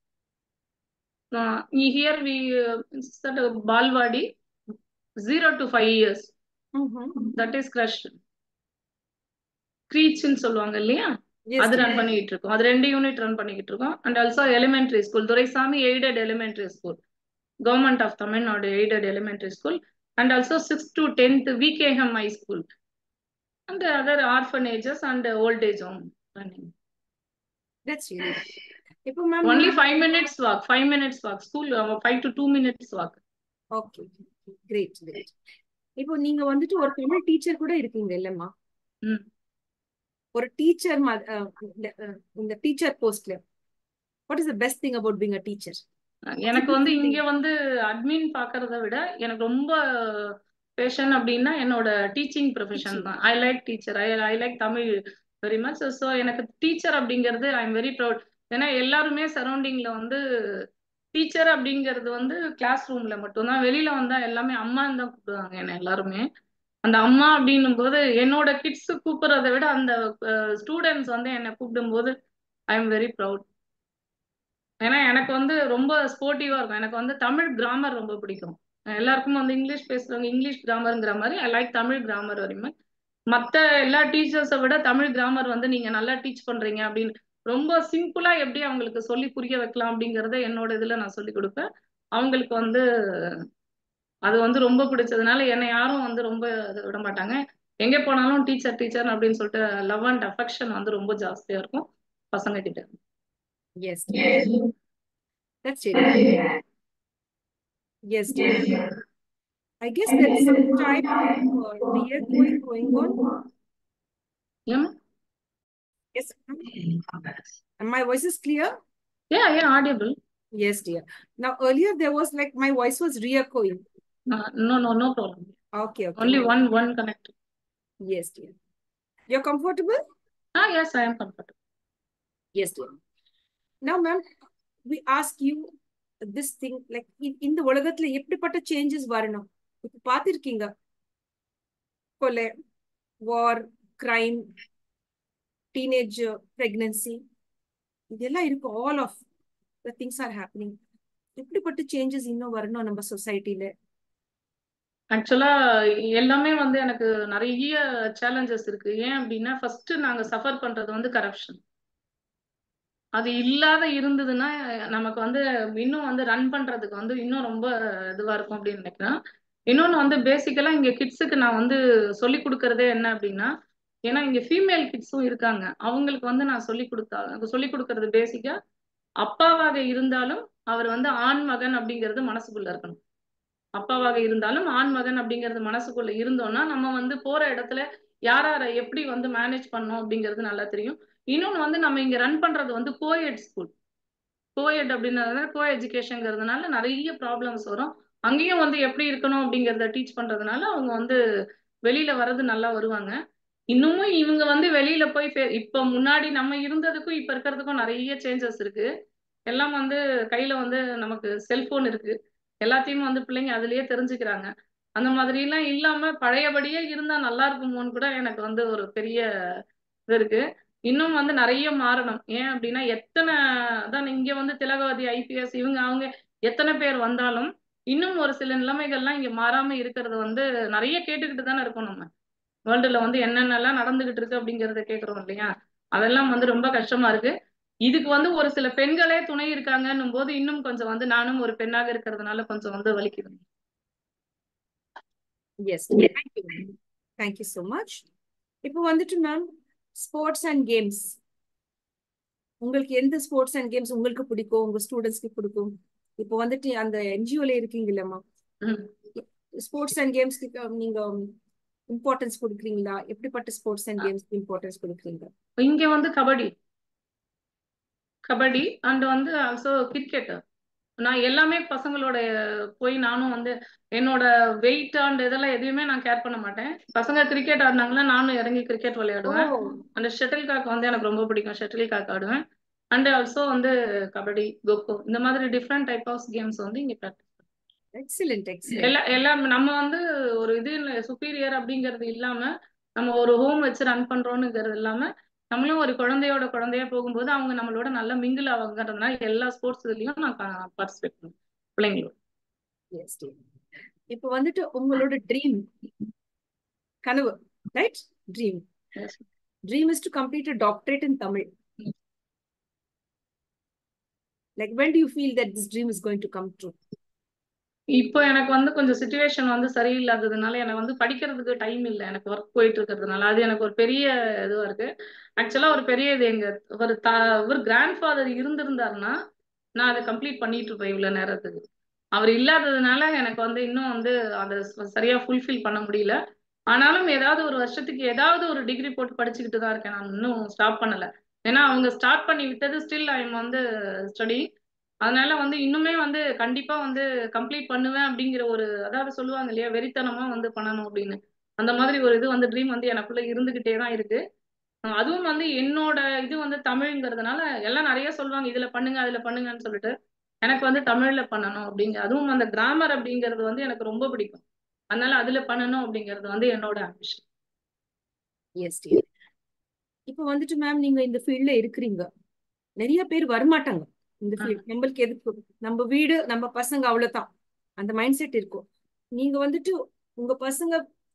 here we balwadi zero to five years that is crush க்ரீச்னு சொல்லுவாங்க இல்லையா Yes, அது dear. ரன் பண்ணிக்கிட்டு இருக்கோம் அது ரெண்டு யூனிட் ரன் பண்ணிக்கிட்டு இருக்கோம் and also elementary school Duraisamy aided elementary school government of Tamil Nadu aided elementary school and also six to tenth VKM high school and other orphanages and old age home running That's really good. இப்போ ma'am only five minutes walk five minutes walk school five to two minutes walk okay great great இப்போ நீங்க வந்துட்டு ஒரு Tamil teacher கூட இருக்கீங்க இல்லம்மா ம் ஒரு டீச்சர் இந்த டீச்சர் போஸ்ட்ல what is the best thing about being a teacher எனக்கு வந்து இங்க வந்து அட்மின் பாக்குறத விட எனக்கு ரொம்ப பேஷன் அப்படின்னா என்னோட டீச்சிங் ப்ரொஃபஷன் தான் I like teacher I I like Tamil very much so எனக்கு டீச்சர் அப்படிங்கிறது ஐ எம் வெரி ப்ரௌட் ஏன்னா எல்லாருமே சரௌண்டிங்ல வந்து டீச்சர் அப்படிங்கிறது வந்து கிளாஸ் ரூம்ல மட்டும்தான் வெளியில வந்தா எல்லாமே அம்மான்னு தான் கூப்பிடுவாங்க என்ன எல்லாருமே அந்த அம்மா அப்படின்னும் போது என்னோட கிட்ஸ் கூப்பிடுறதை விட அந்த ஸ்டூடெண்ட்ஸ் வந்து என்னை கூப்பிடும்போது ஐ எம் வெரி ப்ரௌட் ஏன்னா எனக்கு வந்து ரொம்ப ஸ்போர்ட்டிவா இருக்கும் எனக்கு வந்து தமிழ் கிராமர் ரொம்ப பிடிக்கும் எல்லாருக்கும் வந்து இங்கிலீஷ் பேசுறவங்க இங்கிலீஷ் கிராமருங்கிற மாதிரி ஐ லைக் தமிழ் கிராமர் வரையுமே மற்ற எல்லா டீச்சர்ஸை விட தமிழ் கிராமர் வந்து நீங்க நல்லா டீச் பண்றீங்க அப்படின்னு ரொம்ப சிம்பிளா எப்படி அவங்களுக்கு சொல்லி புரிய வைக்கலாம் அப்படிங்கறத என்னோட இதுல நான் சொல்லி கொடுப்பேன் அவங்களுக்கு வந்து அது வந்து ரொம்ப பிடிச்சதுனால என்னை யாரும் வந்து ரொம்ப இது விட மாட்டாங்க எங்க போனாலும் டீச்சர் டீச்சர் அப்படின்னு சொல்லிட்டு லவ் அண்ட் அஃபெக்ஷன் வந்து ரொம்ப ஜாஸ்தியா இருக்கும் பசங்க கிட்ட yes That's really good. Yes, dear. I guess there is some type of uh, rear going going on. ஏமா Yes, ma'am. and my voice is clear. Yeah, yeah, audible. Yes, dear. Now earlier there was like my voice was reechoing. Uh, no, no, no problem. Okay, okay. Only my- one, one connect. Yes, dear. You're comfortable? Ah, yes, I am comfortable. Yes, dear. Now, ma'am, we ask you this thing like in இந்த உலகத்துல எப்படிப்பட்ட changes வரணும் இப்ப பார்த்திருக்கீங்க கொலை வார் crime teenage pregnancy இதெல்லாம் இருக்கு all of the things are happening எப்படிப்பட்ட changes இன்னும் வரணும் நம்ம சொசைட்டில ஆக்சுவலா எல்லாமே வந்து எனக்கு நிறைய சேலஞ்சஸ் இருக்கு ஏன் அப்படின்னா ஃபர்ஸ்ட் நாங்க சஃபர் பண்றது வந்து கரப்ஷன் அது இல்லாத இருந்ததுன்னா நமக்கு வந்து இன்னும் வந்து ரன் பண்றதுக்கு வந்து இன்னும் ரொம்ப இதுவா இருக்கும் அப்படின்னு நினைக்கிறேன் இன்னொன்னு வந்து பேசிக்கலா இங்க கிட்ஸுக்கு நான் வந்து சொல்லி கொடுக்கறதே என்ன அப்படின்னா ஏன்னா இங்க ஃபீமேல் கிட்ஸும் இருக்காங்க அவங்களுக்கு வந்து நான் சொல்லி கொடுத்தா சொல்லி கொடுக்கறது பேசிக்கா அப்பாவாக இருந்தாலும் அவர் வந்து ஆண் மகன் அப்படிங்கிறது மனசுக்குள்ள இருக்கணும் அப்பாவாக இருந்தாலும் ஆண் மகன் அப்படிங்கிறது மனசுக்குள்ள இருந்தோம்னா நம்ம வந்து போற இடத்துல யார் யாரை எப்படி வந்து மேனேஜ் பண்ணோம் அப்படிங்கிறது நல்லா தெரியும் இன்னொன்னு வந்து நம்ம இங்க ரன் பண்றது வந்து கோஎட் ஸ்கூல் கோஎட் அப்படின்றதுனால கோ எஜுகேஷன்ங்கிறதுனால நிறைய ப்ராப்ளம்ஸ் வரும் அங்கேயும் வந்து எப்படி இருக்கணும் அப்படிங்கிறத டீச் பண்றதுனால அவங்க வந்து வெளியில வர்றது நல்லா வருவாங்க இன்னமும் இவங்க வந்து வெளியில போய் ஃபே- இப்ப முன்னாடி நம்ம இருந்ததுக்கும் இப்ப இருக்கிறதுக்கும் நிறைய சேஞ்சஸ் இருக்கு எல்லாம் வந்து கையில வந்து நமக்கு செல்போன் இருக்கு எல்லாத்தையும் வந்து பிள்ளைங்க அதுலயே தெரிஞ்சுக்கிறாங்க அந்த மாதிரி எல்லாம் இல்லாம பழையபடியே இருந்தா நல்லா இருக்குமோன்னு கூட எனக்கு வந்து ஒரு பெரிய இது இருக்கு இன்னும் வந்து நிறைய மாறணும் ஏன் அப்படின்னா எத்தனை அதான் இங்க வந்து திலகவதி ஐபிஎஸ் இவங்க அவங்க எத்தனை பேர் வந்தாலும் இன்னும் ஒரு சில நிலைமைகள்லாம் இங்க மாறாம இருக்கிறது வந்து நிறைய கேட்டுக்கிட்டு தானே இருக்கோம் நம்ம வேர்ல்டுல வந்து என்னென்னலாம் நடந்துகிட்டு இருக்கு அப்படிங்கறத கேக்குறோம் இல்லையா அதெல்லாம் வந்து ரொம்ப கஷ்டமா இருக்கு இதுக்கு வந்து ஒரு சில பெண்களே துணை இருக்காங்கன்னும் போது இன்னும் கொஞ்சம் வந்து நானும் ஒரு பெண்ணாக இருக்கிறதுனால கொஞ்சம் வந்து வலிக்குது yes thank you thank you so much இப்போ வந்துட்டு மேம் ஸ்போர்ட்ஸ் அண்ட் கேம்ஸ் உங்களுக்கு எந்த ஸ்போர்ட்ஸ் அண்ட் கேம்ஸ் உங்களுக்கு பிடிக்கும் உங்க ஸ்டூடெண்ட்ஸ்க்கு பிடிக்கும் இப்போ வந்துட்டு அந்த என்ஜிஓல இருக்கீங்க இல்லம்மா ம். ஸ்போர்ட்ஸ் அண்ட் கேம்ஸ்க்கு நீங்க இம்பார்ட்டன்ஸ் கொடுக்குறீங்களா எப்படிப்பட்ட ஸ்போர்ட்ஸ் அண்ட் கேம்ஸ்க்கு இம்பார்ட்டன்ஸ் கொடுக்குறீங்க இங்க வந்து கபடி கபடி அண்ட் வந்து ஆல்சோ கிரிக்கெட் நான் எல்லாமே பசங்களோட போய் நானும் வந்து என்னோட வெயிட் அண்ட் இதெல்லாம் எதுவுமே நான் கேர் பண்ண மாட்டேன் பசங்க கிரிக்கெட் ஆடினாங்கன்னா நானும் இறங்கி கிரிக்கெட் விளையாடுவேன் அந்த ஷட்டில் காக் வந்து எனக்கு ரொம்ப பிடிக்கும் ஷட்டில் காக் ஆடுவேன் அண்ட் ஆல்சோ வந்து கபடி கொக்கோ இந்த மாதிரி டிஃப்ரெண்ட் டைப் ஆஃப் கேம்ஸ் வந்து இங்க practice எக்ஸலண்ட் எக்ஸலண்ட் எல்லா எல்லாம் நம்ம வந்து ஒரு இது சுப்பீரியர் அப்படிங்கிறது இல்லாம நம்ம ஒரு ஹோம் வச்சு ரன் பண்றோம்னுங்கிறது இல்லாம நம்மளும் ஒரு குழந்தையோட குழந்தையா போகும்போது அவங்க நம்மளோட நல்ல மிங்கிள் ஆகுங்கிறதுனால எல்லா ஸ்போர்ட்ஸ் இதுலயும் நான் பார்ட்டிசிபேட் பண்ணுவேன் பிள்ளைங்களோட எஸ் இப்போ வந்துட்டு உங்களோட ட்ரீம் கனவு right dream Yes. Dream is to complete a doctorate in Tamil like when do you feel that this dream is going to come true இப்போ எனக்கு வந்து கொஞ்சம் சுச்சுவேஷன் வந்து சரியில்லாததுனால எனக்கு வந்து படிக்கிறதுக்கு டைம் இல்லை எனக்கு ஒர்க் போயிட்டு இருக்கிறதுனால அது எனக்கு ஒரு பெரிய இதுவா இருக்கு ஆக்சுவலா ஒரு பெரிய இது எங்க ஒரு த ஒரு கிராண்ட் ஃபாதர் இருந்திருந்தாருன்னா நான் அதை கம்ப்ளீட் பண்ணிட்டு இருப்பேன் இவ்வளவு நேரத்துக்கு அவர் இல்லாததுனால எனக்கு வந்து இன்னும் வந்து அதை ச- சரியா ஃபுல்ஃபில் பண்ண முடியல ஆனாலும் ஏதாவது ஒரு வருஷத்துக்கு ஏதாவது ஒரு டிகிரி போட்டு படிச்சுக்கிட்டு தான் இருக்கேன் நான் இன்னும் ஸ்டாப் பண்ணல ஏன்னா அவங்க ஸ்டார்ட் பண்ணி விட்டது ஸ்டில் ஐ வந்து ஸ்டடி அதனால வந்து இன்னுமே வந்து கண்டிப்பா வந்து கம்ப்ளீட் பண்ணுவேன் அப்படிங்கிற ஒரு அதாவது சொல்லுவாங்க இல்லையா வெறித்தனமா வந்து பண்ணணும் அப்படின்னு அந்த மாதிரி ஒரு இது வந்து ட்ரீம் வந்து எனக்குள்ள இருந்துகிட்டே தான் இருக்கு அஹ் அதுவும் வந்து என்னோட இது வந்து தமிழ்ங்கிறதுனால எல்லாம் நிறைய சொல்லுவாங்க இதுல பண்ணுங்க அதுல பண்ணுங்கன்னு சொல்லிட்டு எனக்கு வந்து தமிழ்ல பண்ணணும் அப்படிங்க அதுவும் அந்த கிராமர் அப்படிங்கிறது வந்து எனக்கு ரொம்ப பிடிக்கும் அதனால அதுல பண்ணணும் அப்படிங்கிறது வந்து என்னோட ஆம்பிஷன் எஸ் டியர் இப்போ வந்துட்டு மேம் நீங்க இந்த ஃபீல்ட்ல இருக்கிறீங்க நிறைய பேர் வரமாட்டாங்க இந்த ஃபீல்ட் நம்மளுக்கு எதுக்கு நம்ம வீடு நம்ம பசங்க அவ்வளவுதான் அந்த மைண்ட் செட் இருக்கும் நீங்க வந்துட்டு உங்க பசங்க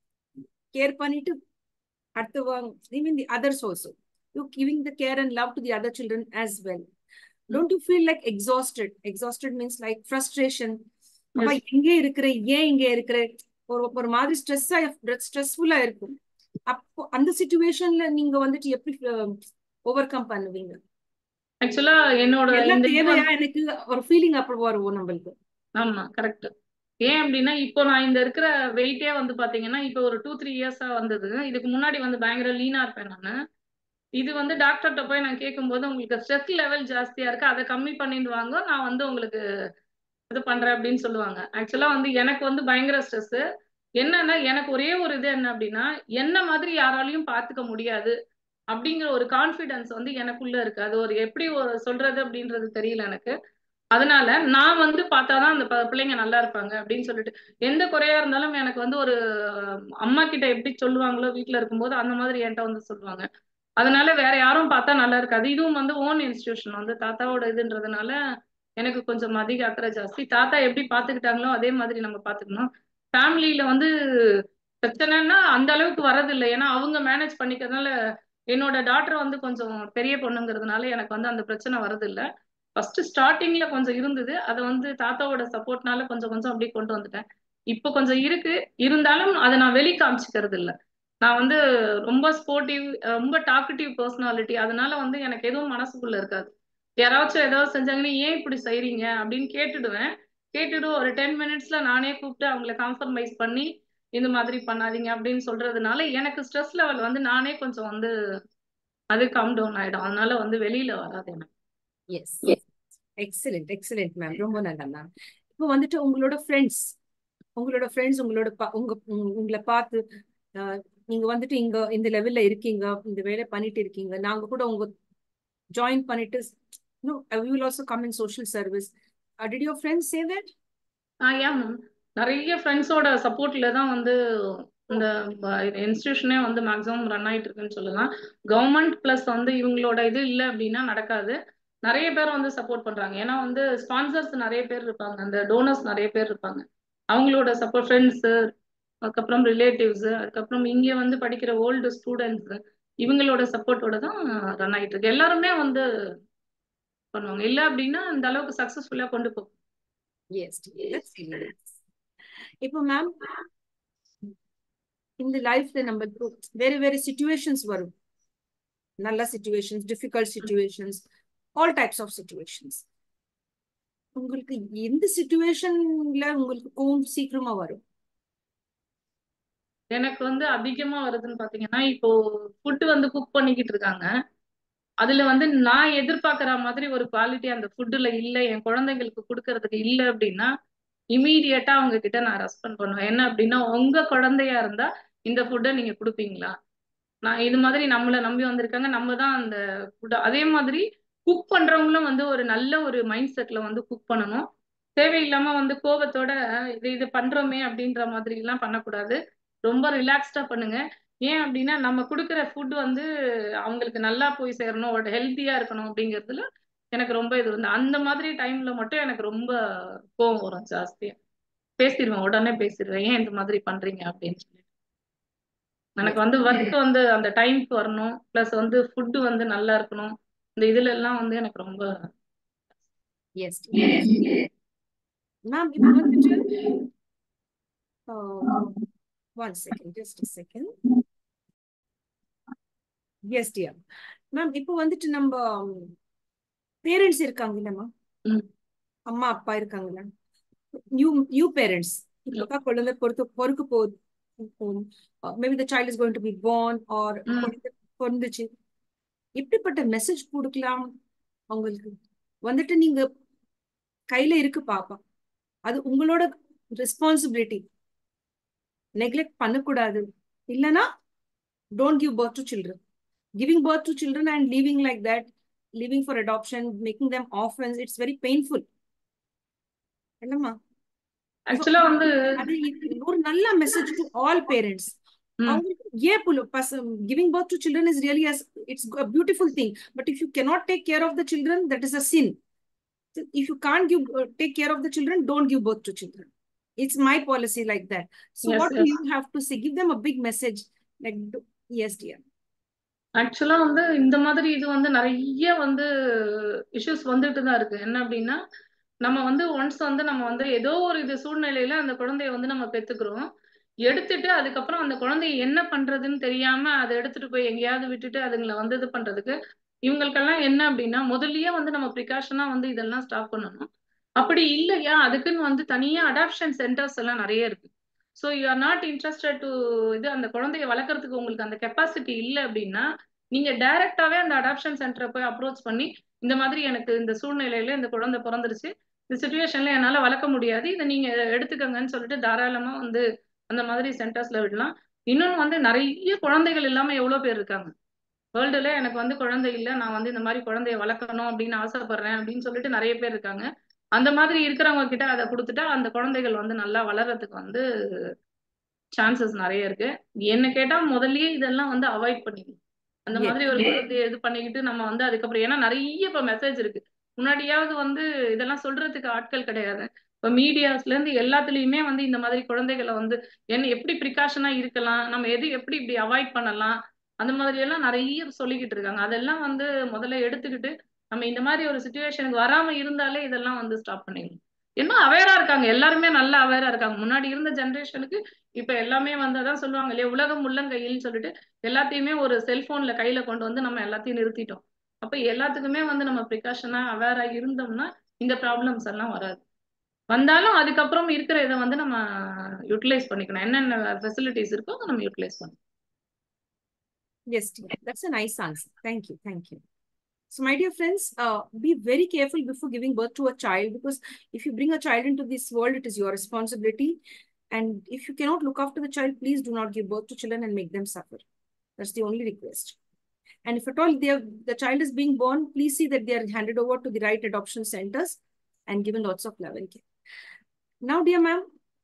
கேர் பண்ணிட்டு அடுத்தவங்க even the others also you giving the care and love to the other children as well don't you feel like exhausted exhausted means like frustration அப்ப எங்கே இருக்கிற ஏன் இங்க இருக்கிற ஒரு ஒரு மாதிரி ஸ்ட்ரெஸ்ஸா ஸ்ட்ரெஸ்ஃபுல்லா இருக்கும் அப்போ அந்த சுச்சுவேஷன்ல நீங்க வந்துட்டு எப்படி ஓவர் கம் பண்ணுவீங்க ஆக்சுவலா என்னோட எல்லாம் இந்த இது வந்து- தேவையா எனக்கு ஒரு ஃபீலிங் அப்படி வரும் நம்மளுக்கு ஆமா கரெக்ட் ஏன் அப்படின்னா இப்போ நான் இந்த இருக்கிற வெயிட்டே வந்து பாத்தீங்கன்னா இப்போ ஒரு டூ த்ரீ இயர்ஸா வந்தது இதுக்கு முன்னாடி வந்து பயங்கர லீனா இருப்பேன் நானு இது வந்து டாக்டர்கிட்ட போய் நான் கேட்கும்போது உங்களுக்கு ஸ்ட்ரெஸ் லெவல் ஜாஸ்தியா இருக்கு அதை கம்மி பண்ணிட்டு வாங்க நான் வந்து உங்களுக்கு இது பண்றேன் அப்படின்னு சொல்லுவாங்க ஆக்சுவலா வந்து எனக்கு வந்து பயங்கர ஸ்ட்ரெஸ் என்னன்னா எனக்கு ஒரே ஒரு இது என்ன அப்படின்னா என்ன மாதிரி யாராலையும் பாத்துக்க முடியாது அப்படிங்கிற ஒரு கான்ஃபிடன்ஸ் வந்து எனக்குள்ள இருக்கு அது ஒரு எப்படி ஒரு சொல்றது அப்படின்றது தெரியல எனக்கு அதனால நான் வந்து பார்த்தாதான் அந்த ப- பிள்ளைங்க நல்லா இருப்பாங்க அப்படின்னு சொல்லிட்டு எந்த குறையா இருந்தாலும் எனக்கு வந்து ஒரு அஹ், அம்மா கிட்ட எப்படி சொல்லுவாங்களோ வீட்ல இருக்கும்போது அந்த மாதிரி என்கிட்ட வந்து சொல்லுவாங்க அதனால வேற யாரும் பார்த்தா நல்லா இருக்காது இதுவும் வந்து ஓன் இன்ஸ்டிடியூஷன் வந்து தாத்தாவோட இதுன்றதுனால எனக்கு கொஞ்சம் அதிக அக்கறை ஜாஸ்தி தாத்தா எப்படி பாத்துக்கிட்டாங்களோ அதே மாதிரி நம்ம பாத்துக்கணும் ஃபேமிலியில வந்து பிரச்சனைன்னா அந்த அளவுக்கு வரதில்லை ஏன்னா அவங்க மேனேஜ் பண்ணிக்கிறதுனால என்னோட டாக்டர் வந்து கொஞ்சம் பெரிய பொண்ணுங்கிறதுனால எனக்கு வந்து அந்த பிரச்சனை வரதில்லை ஃபர்ஸ்ட் ஸ்டார்டிங்ல கொஞ்சம் இருந்தது அதை வந்து தாத்தாவோட சப்போர்ட்னால கொஞ்சம் கொஞ்சம் அப்படியே கொண்டு வந்துட்டேன் இப்போ கொஞ்சம் இருக்கு இருந்தாலும் அதை நான் வெளி காமிச்சிக்கிறது இல்ல நான் வந்து ரொம்ப ஸ்போர்ட்டிவ் ரொம்ப டாக்கட்டிவ் பர்சனாலிட்டி அதனால வந்து எனக்கு எதுவும் மனசுக்குள்ள இருக்காது யாராச்சும் ஏதாவது செஞ்சாங்கன்னா ஏன் இப்படி செய்றீங்க அப்படின்னு கேட்டுடுவேன் கேட்டுட்டு ஒரு டென் மினிட்ஸ்ல நானே கூப்பிட்டு அவங்கள காம்ப்ரமைஸ் பண்ணி இந்த மாதிரி பண்ணாதீங்க அப்படின்னு சொல்றதுனால எனக்கு ஸ்ட்ரெஸ் லெவல் வந்து நானே கொஞ்சம் வந்து அது கம் டவுன் ஆயிடும் அதனால வந்து வெளியில வராது எனக்கு எஸ் எக்ஸலண்ட் எக்ஸலண்ட் மேம் ரொம்ப நல்லா மேம் இப்போ வந்துட்டு உங்களோட ஃப்ரெண்ட்ஸ் உங்களோட ஃப்ரெண்ட்ஸ் உங்களோட பா- உங்க உங்க- உங்களை பார்த்து அஹ், நீங்க வந்துட்டு இங்க இந்த லெவல்ல இருக்கீங்க இந்த வேலை பண்ணிட்டு இருக்கீங்க நாங்க கூட உங்க ஜாயின் பண்ணிட்டு no, we will also come in social service. Uh, did your friends say that? Ah ya ma'am நிறைய ஃப்ரெண்ட்ஸோட சப்போர்ட்ல தான் வந்து இந்த இன்ஸ்டிடியூஷனே வந்து மேக்ஸிமம் ரன் ஆயிட்டு இருக்குன்னு சொல்லலாம் கவர்மெண்ட் பிளஸ் வந்து இவங்களோட இது இல்லை அப்படின்னா நடக்காது நிறைய பேர் வந்து சப்போர்ட் பண்றாங்க ஏன்னா வந்து ஸ்பான்சர்ஸ் நிறைய பேர் இருப்பாங்க அந்த டோனர்ஸ் நிறைய பேர் இருப்பாங்க அவங்களோட சப்போர்ட் ஃப்ரெண்ட்ஸு அதுக்கப்புறம் ரிலேட்டிவ்ஸ் அதுக்கப்புறம் இங்க வந்து படிக்கிற ஓல்டு ஸ்டூடெண்ட்ஸ் இவங்களோட சப்போர்ட்டோட தான் ரன் ஆகிட்டு இருக்கு எல்லாருமே வந்து பண்ணுவாங்க இல்ல அப்படின்னா இந்த அளவுக்கு சக்சஸ்ஃபுல்லா கொண்டு போகும் எஸ் தட்ஸ் இப்போ மேம் இந்த லைஃப்ல நம்ம வேற வேற சிச்சுவேஷன்ஸ் வரும் நல்ல situations difficult situations all types of situations உங்களுக்கு எந்த சிச்சுவேஷன்ல உங்களுக்கு கோவம் சீக்கிரமா வரும் எனக்கு வந்து அதிகமா வருதுன்னு பாத்தீங்கன்னா இப்போ ஃபுட் வந்து குக் பண்ணிக்கிட்டு இருக்காங்க அதுல வந்து நான் எதிர்பார்க்கிற மாதிரி ஒரு குவாலிட்டி அந்த ஃபுட்டுல இல்ல என் குழந்தைங்களுக்கு கொடுக்கறதுக்கு இல்ல அப்படின்னா இமீடியட்டா அவங்க கிட்ட நான் ரெஸ்பாண்ட் பண்ணுவேன் என்ன அப்படின்னா உங்க குழந்தையா இருந்தா இந்த ஃபுட்டை நீங்க கொடுப்பீங்களா நான் இது மாதிரி நம்மளை நம்பி வந்திருக்காங்க நம்ம தான் அந்த ஃபுட் அதே மாதிரி குக் பண்றவங்களும் வந்து ஒரு நல்ல ஒரு மைண்ட் செட்ல வந்து குக் பண்ணணும் தேவையில்லாம வந்து கோபத்தோட இது இது பண்றோமே அப்படின்ற மாதிரி எல்லாம் பண்ணக்கூடாது ரொம்ப ரிலாக்ஸ்டா பண்ணுங்க ஏன் அப்படின்னா நம்ம கொடுக்குற ஃபுட் வந்து அவங்களுக்கு நல்லா போய் சேரணும் ஒரு ஹெல்த்தியா இருக்கணும் அப்படிங்கிறதுல எனக்கு ரொம்ப இது வந்து அந்த மாதிரி டைம்ல மட்டும் எனக்கு ரொம்ப கோவம் வரும் ஜாஸ்தியா பேசிடுவேன் உடனே பேசிடுவேன் ஏன் இந்த மாதிரி பண்றீங்க அப்படின்னு சொல்லி எனக்கு வந்து ஒர்க் வந்து அந்த டைம்க்கு வரணும் பிளஸ் வந்து ஃபுட்டு வந்து நல்லா இருக்கணும் இந்த இதுல எல்லாம் வந்து எனக்கு ரொம்ப எஸ் மேம் இப்போ வந்துட்டு one second just second yes dear ma'am இப்போ வந்துட்டு நம்ம பேரண்ட்ஸ் இருக்காங்கல்ல மேம் அம்மா அப்பா இருக்காங்கல்ல நியூ நியூ பேரண்ட்ஸ் இப்போதான் குழந்தை பொறுத்து பொறுக்க போகுது maybe the child is going to be born or பிறந்துச்சு எப்படிப்பட்ட மெசேஜ் கொடுக்கலாம் அவங்களுக்கு வந்துட்டு நீங்க கையில இருக்கு பாப்பா அது உங்களோட ரெஸ்பான்சிபிலிட்டி நெக்லெக்ட் பண்ணக்கூடாது இல்லைன்னா don't give birth to children giving birth to children and leaving like that leaving for adoption making them orphans it's very painful என்னம்மா ஆக்சுவலா வந்து அது ஒரு நல்ல மெசேஜ் டு ஆல் பேரண்ட்ஸ் அவங்களுக்கு ஏன் giving birth to children is really as it's a beautiful thing but if you cannot take care of the children that is a sin if you can't give uh, take care of the children don't give birth to children it's my policy like that so Yes, what yes. do you have to say give them a big message like do- yes dear ஆக்சுவலா வந்து இந்த மாதிரி இது வந்து நிறைய வந்து issues வந்துட்டு தான் இருக்கு என்ன அப்படின்னா நம்ம வந்து ஒன்ஸ் வந்து நம்ம வந்து ஏதோ ஒரு இது சூழ்நிலையில அந்த குழந்தைய வந்து நம்ம பெத்துக்கிறோம் எடுத்துட்டு அதுக்கப்புறம் அந்த குழந்தைய என்ன பண்றதுன்னு தெரியாம அதை எடுத்துட்டு போய் எங்கேயாவது விட்டுட்டு அதுங்களை வந்து இது பண்றதுக்கு இவங்களுக்கெல்லாம் என்ன அப்படின்னா முதல்லயே வந்து நம்ம ப்ரிகாஷனா வந்து இதெல்லாம் ஸ்டாப் பண்ணணும் அப்படி இல்லையா அதுக்குன்னு வந்து தனியா அடாப்ஷன் சென்டர்ஸ் எல்லாம் நிறைய இருக்கு so you are not interested to இது அந்த குழந்தைய வளர்க்கறதுக்கு உங்களுக்கு அந்த கெப்பாசிட்டி இல்லை அப்படின்னா நீங்க டைரக்டாவே அந்த அடாப்ஷன் சென்டரை போய் அப்ரோச் பண்ணி இந்த மாதிரி எனக்கு இந்த சூழ்நிலையில இந்த குழந்தை பிறந்துருச்சு இந்த சுச்சுவேஷன்ல என்னால வளர்க்க முடியாது இதை நீங்க எடுத்துக்கங்கன்னு சொல்லிட்டு தாராளமா வந்து அந்த மாதிரி சென்டர்ஸ்ல விடலாம் இன்னொன்னு வந்து நிறைய குழந்தைகள் இல்லாம எவ்வளவு பேர் இருக்காங்க வேர்ல்டுல எனக்கு வந்து குழந்தை இல்லை நான் வந்து இந்த மாதிரி குழந்தைய வளர்க்கணும் அப்படின்னு ஆசைப்படுறேன் அப்படின்னு சொல்லிட்டு நிறைய பேர் இருக்காங்க அந்த மாதிரி இருக்கிறவங்க கிட்ட அதை கொடுத்துட்டா அந்த குழந்தைகள் வந்து நல்லா வளர்றதுக்கு வந்து சான்சஸ் நிறைய இருக்கு என்ன கேட்டா முதல்லயே இதெல்லாம் வந்து அவாய்ட் பண்ணிக்கணும் அந்த Yes. மாதிரி ஒரு குழந்தைய இது பண்ணிக்கிட்டு நம்ம வந்து அதுக்கப்புறம் ஏன்னா நிறைய இப்ப மெசேஜ் இருக்கு முன்னாடியாவது வந்து இதெல்லாம் சொல்றதுக்கு ஆட்கள் கிடையாது இப்ப மீடியாஸ்ல இருந்து எல்லாத்துலயுமே வந்து இந்த மாதிரி குழந்தைகளை வந்து என்ன எப்படி ப்ரிகாஷனா இருக்கலாம் நம்ம எது எப்படி இப்படி அவாய்ட் பண்ணலாம் அந்த மாதிரி எல்லாம் நிறைய சொல்லிக்கிட்டு இருக்காங்க அதெல்லாம் வந்து முதல்ல எடுத்துக்கிட்டு நம்ம இந்த மாதிரி ஒரு சுச்சுவேஷனுக்கு வராம இருந்தாலே இதெல்லாம் வந்து ஸ்டாப் பண்ணிடணும் இன்னும் அவேரா இருக்காங்க எல்லாருமே நல்லா அவேரா இருக்காங்க முன்னாடி இருந்த ஜென்ரேஷனுக்கு இப்ப எல்லாமே வந்து அதான் சொல்லுவாங்க இல்லையா உலகம் உள்ளங்கையில்னு சொல்லிட்டு எல்லாத்தையுமே ஒரு செல்போன்ல கையில கொண்டு வந்து நம்ம எல்லாத்தையும் நிறுத்திட்டோம் அப்ப எல்லாத்துக்குமே வந்து நம்ம ப்ரிகாஷனா அவேரா இருந்தோம்னா இந்த ப்ராப்ளம்ஸ் எல்லாம் வராது வந்தாலும் அதுக்கப்புறம் இருக்கிற இதை வந்து நம்ம யூட்டிலைஸ் பண்ணிக்கணும் என்னென்ன ஃபெசிலிட்டிஸ் இருக்கோ அதை நம்ம யூட்டிலைஸ் பண்ணணும் Yes, dear. That's a nice answer. Thank you. Thank you. So, my dear friends, uh, be very careful before giving birth to a child because if you bring a child into this world, it is your responsibility. And if you cannot look after the child, please do not give birth to children and make them suffer. That's the only request. And if at all they are, the child is being born, please see that they are handed over to the right adoption centers and given lots of love and care. Now, dear ma'am,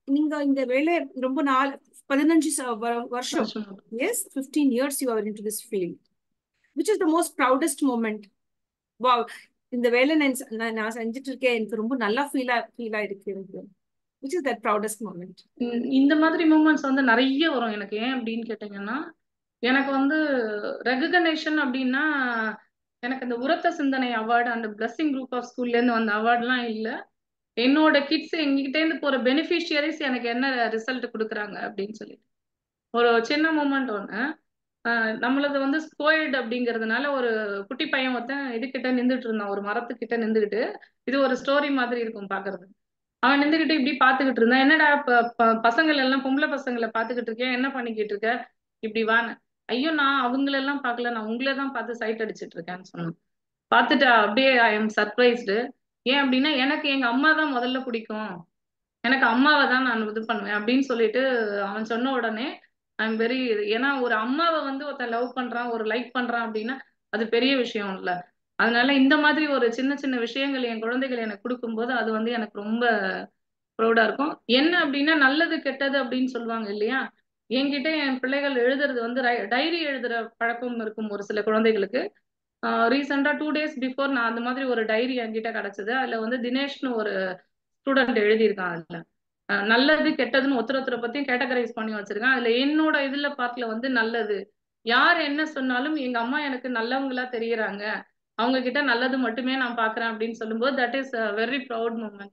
நீங்க இந்த வேலை ரொம்ப நாள் பதினஞ்சு ச- வ- வருஷம் yes fifteen years you are in to this field which is the most proudest moment வா இந்த வேலை நான் செ- நான் நான் செஞ்சுட்டு இருக்கேன் எனக்கு ரொம்ப நல்லா ஃபீலா ஃபீல் ஆயிருக்கு எனக்கு which is that proudest moment um இந்த மாதிரி மூமெண்ட்ஸ் வந்து நிறைய வரும் எனக்கு ஏன் அப்படின்னு கேட்டீங்கன்னா எனக்கு வந்து ரெகக்னேஷன் அப்படின்னா எனக்கு இந்த உரத்த சிந்தனை அவார்டு அந்த பிளஸ்ஸிங் குரூப் ஆஃப் ஸ்கூல்ல இருந்து வந்த அவார்ட்லாம் இல்ல என்னோட கிட்ஸ் எங்ககிட்ட இருந்து போற பெனிஃபிஷியரிஸ் எனக்கு என்ன ரிசல்ட் கொடுக்குறாங்க அப்படின்னு சொல்லி ஒரு சின்ன மூமெண்ட் ஒன்று நம்மளது வந்து ஸ்கோயட் அப்படிங்கிறதுனால ஒரு குட்டி பையன் ஒருத்தன் இதுகிட்ட நின்றுட்டு இருந்தான் ஒரு மரத்துக்கிட்ட நின்றுக்கிட்டு இது ஒரு ஸ்டோரி மாதிரி இருக்கும் பாக்குறது அவன் நின்றுகிட்டு இப்படி பாத்துக்கிட்டு இருந்தான் என்னடா ப- ப- பசங்கள் எல்லாம் பொம்பளை பசங்களை பாத்துக்கிட்டு இருக்கேன் என்ன பண்ணிக்கிட்டு இருக்க இப்படி வான்னு ஐயோ நான் அவங்களெல்லாம் பார்க்கல நான் உங்களை தான் பார்த்து சைட் அடிச்சிட்டு இருக்கேன்னு சொன்னான் பார்த்துட்டு அப்படியே ஐ எம் சர்ப்ரைஸ்டு ஏன் அப்படின்னா எனக்கு எங்க அம்மா தான் முதல்ல பிடிக்கும் எனக்கு அம்மாவை தான் நான் இது பண்ணுவேன் அப்படின்னு சொல்லிட்டு அவன் சொன்ன உடனே ஐ எம் வெரி ஏன்னா ஒரு அம்மாவை வந்து ஒருத்தன் லவ் பண்றான் ஒரு லைக் பண்றான் அப்படின்னா அது பெரிய விஷயம் இல்ல அதனால இந்த மாதிரி ஒரு சின்ன சின்ன விஷயங்கள் என் குழந்தைகள் எனக்கு கொடுக்கும்போது அது வந்து எனக்கு ரொம்ப ப்ரௌடா இருக்கும் என்ன அப்படின்னா நல்லது கெட்டது அப்படின்னு சொல்லுவாங்க இல்லையா என்கிட்ட என் பிள்ளைகள் எழுதுறது வந்து டைரி எழுதுற பழக்கம் இருக்கும் ஒரு சில குழந்தைகளுக்கு ரீசெண்டா டூ டேஸ் பிஃபோர் நான் அந்த மாதிரி ஒரு டைரி என்கிட்ட கிடைச்சது அதுல வந்து தினேஷ்னு ஒரு ஸ்டூடெண்ட் எழுதியிருக்கான் அதுல அஹ் நல்லது கெட்டதுன்னு ஒருத்தர் ஒருத்தரை பத்தியும் கேட்டகரைஸ் பண்ணி வச்சிருக்கேன் அதுல என்னோட இதுல பார்ட்ல வந்து நல்லது யார் என்ன சொன்னாலும் எங்க அம்மா எனக்கு நல்லவங்களா தெரியறாங்க அவங்க கிட்ட நல்லது மட்டுமே நான் பாக்குறேன் அப்படின்னு சொல்லும்போது that is very proud moment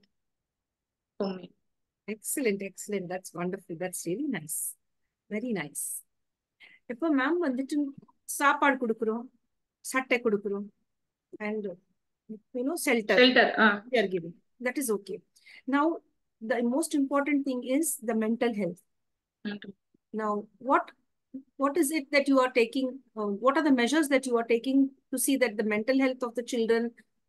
for me excellent excellent that's wonderful that's very nice very nice இப்போ மேம் வந்துட்டு சாப்பாடு கொடுக்குறோம் சட்டை கொடுக்குறோம் and you know shelter shelter ah we are giving. That is okay. Now, the most important thing is the mental health. Now, what what is it that you are taking? Uh, what are the measures that you are taking to see that the mental health of the children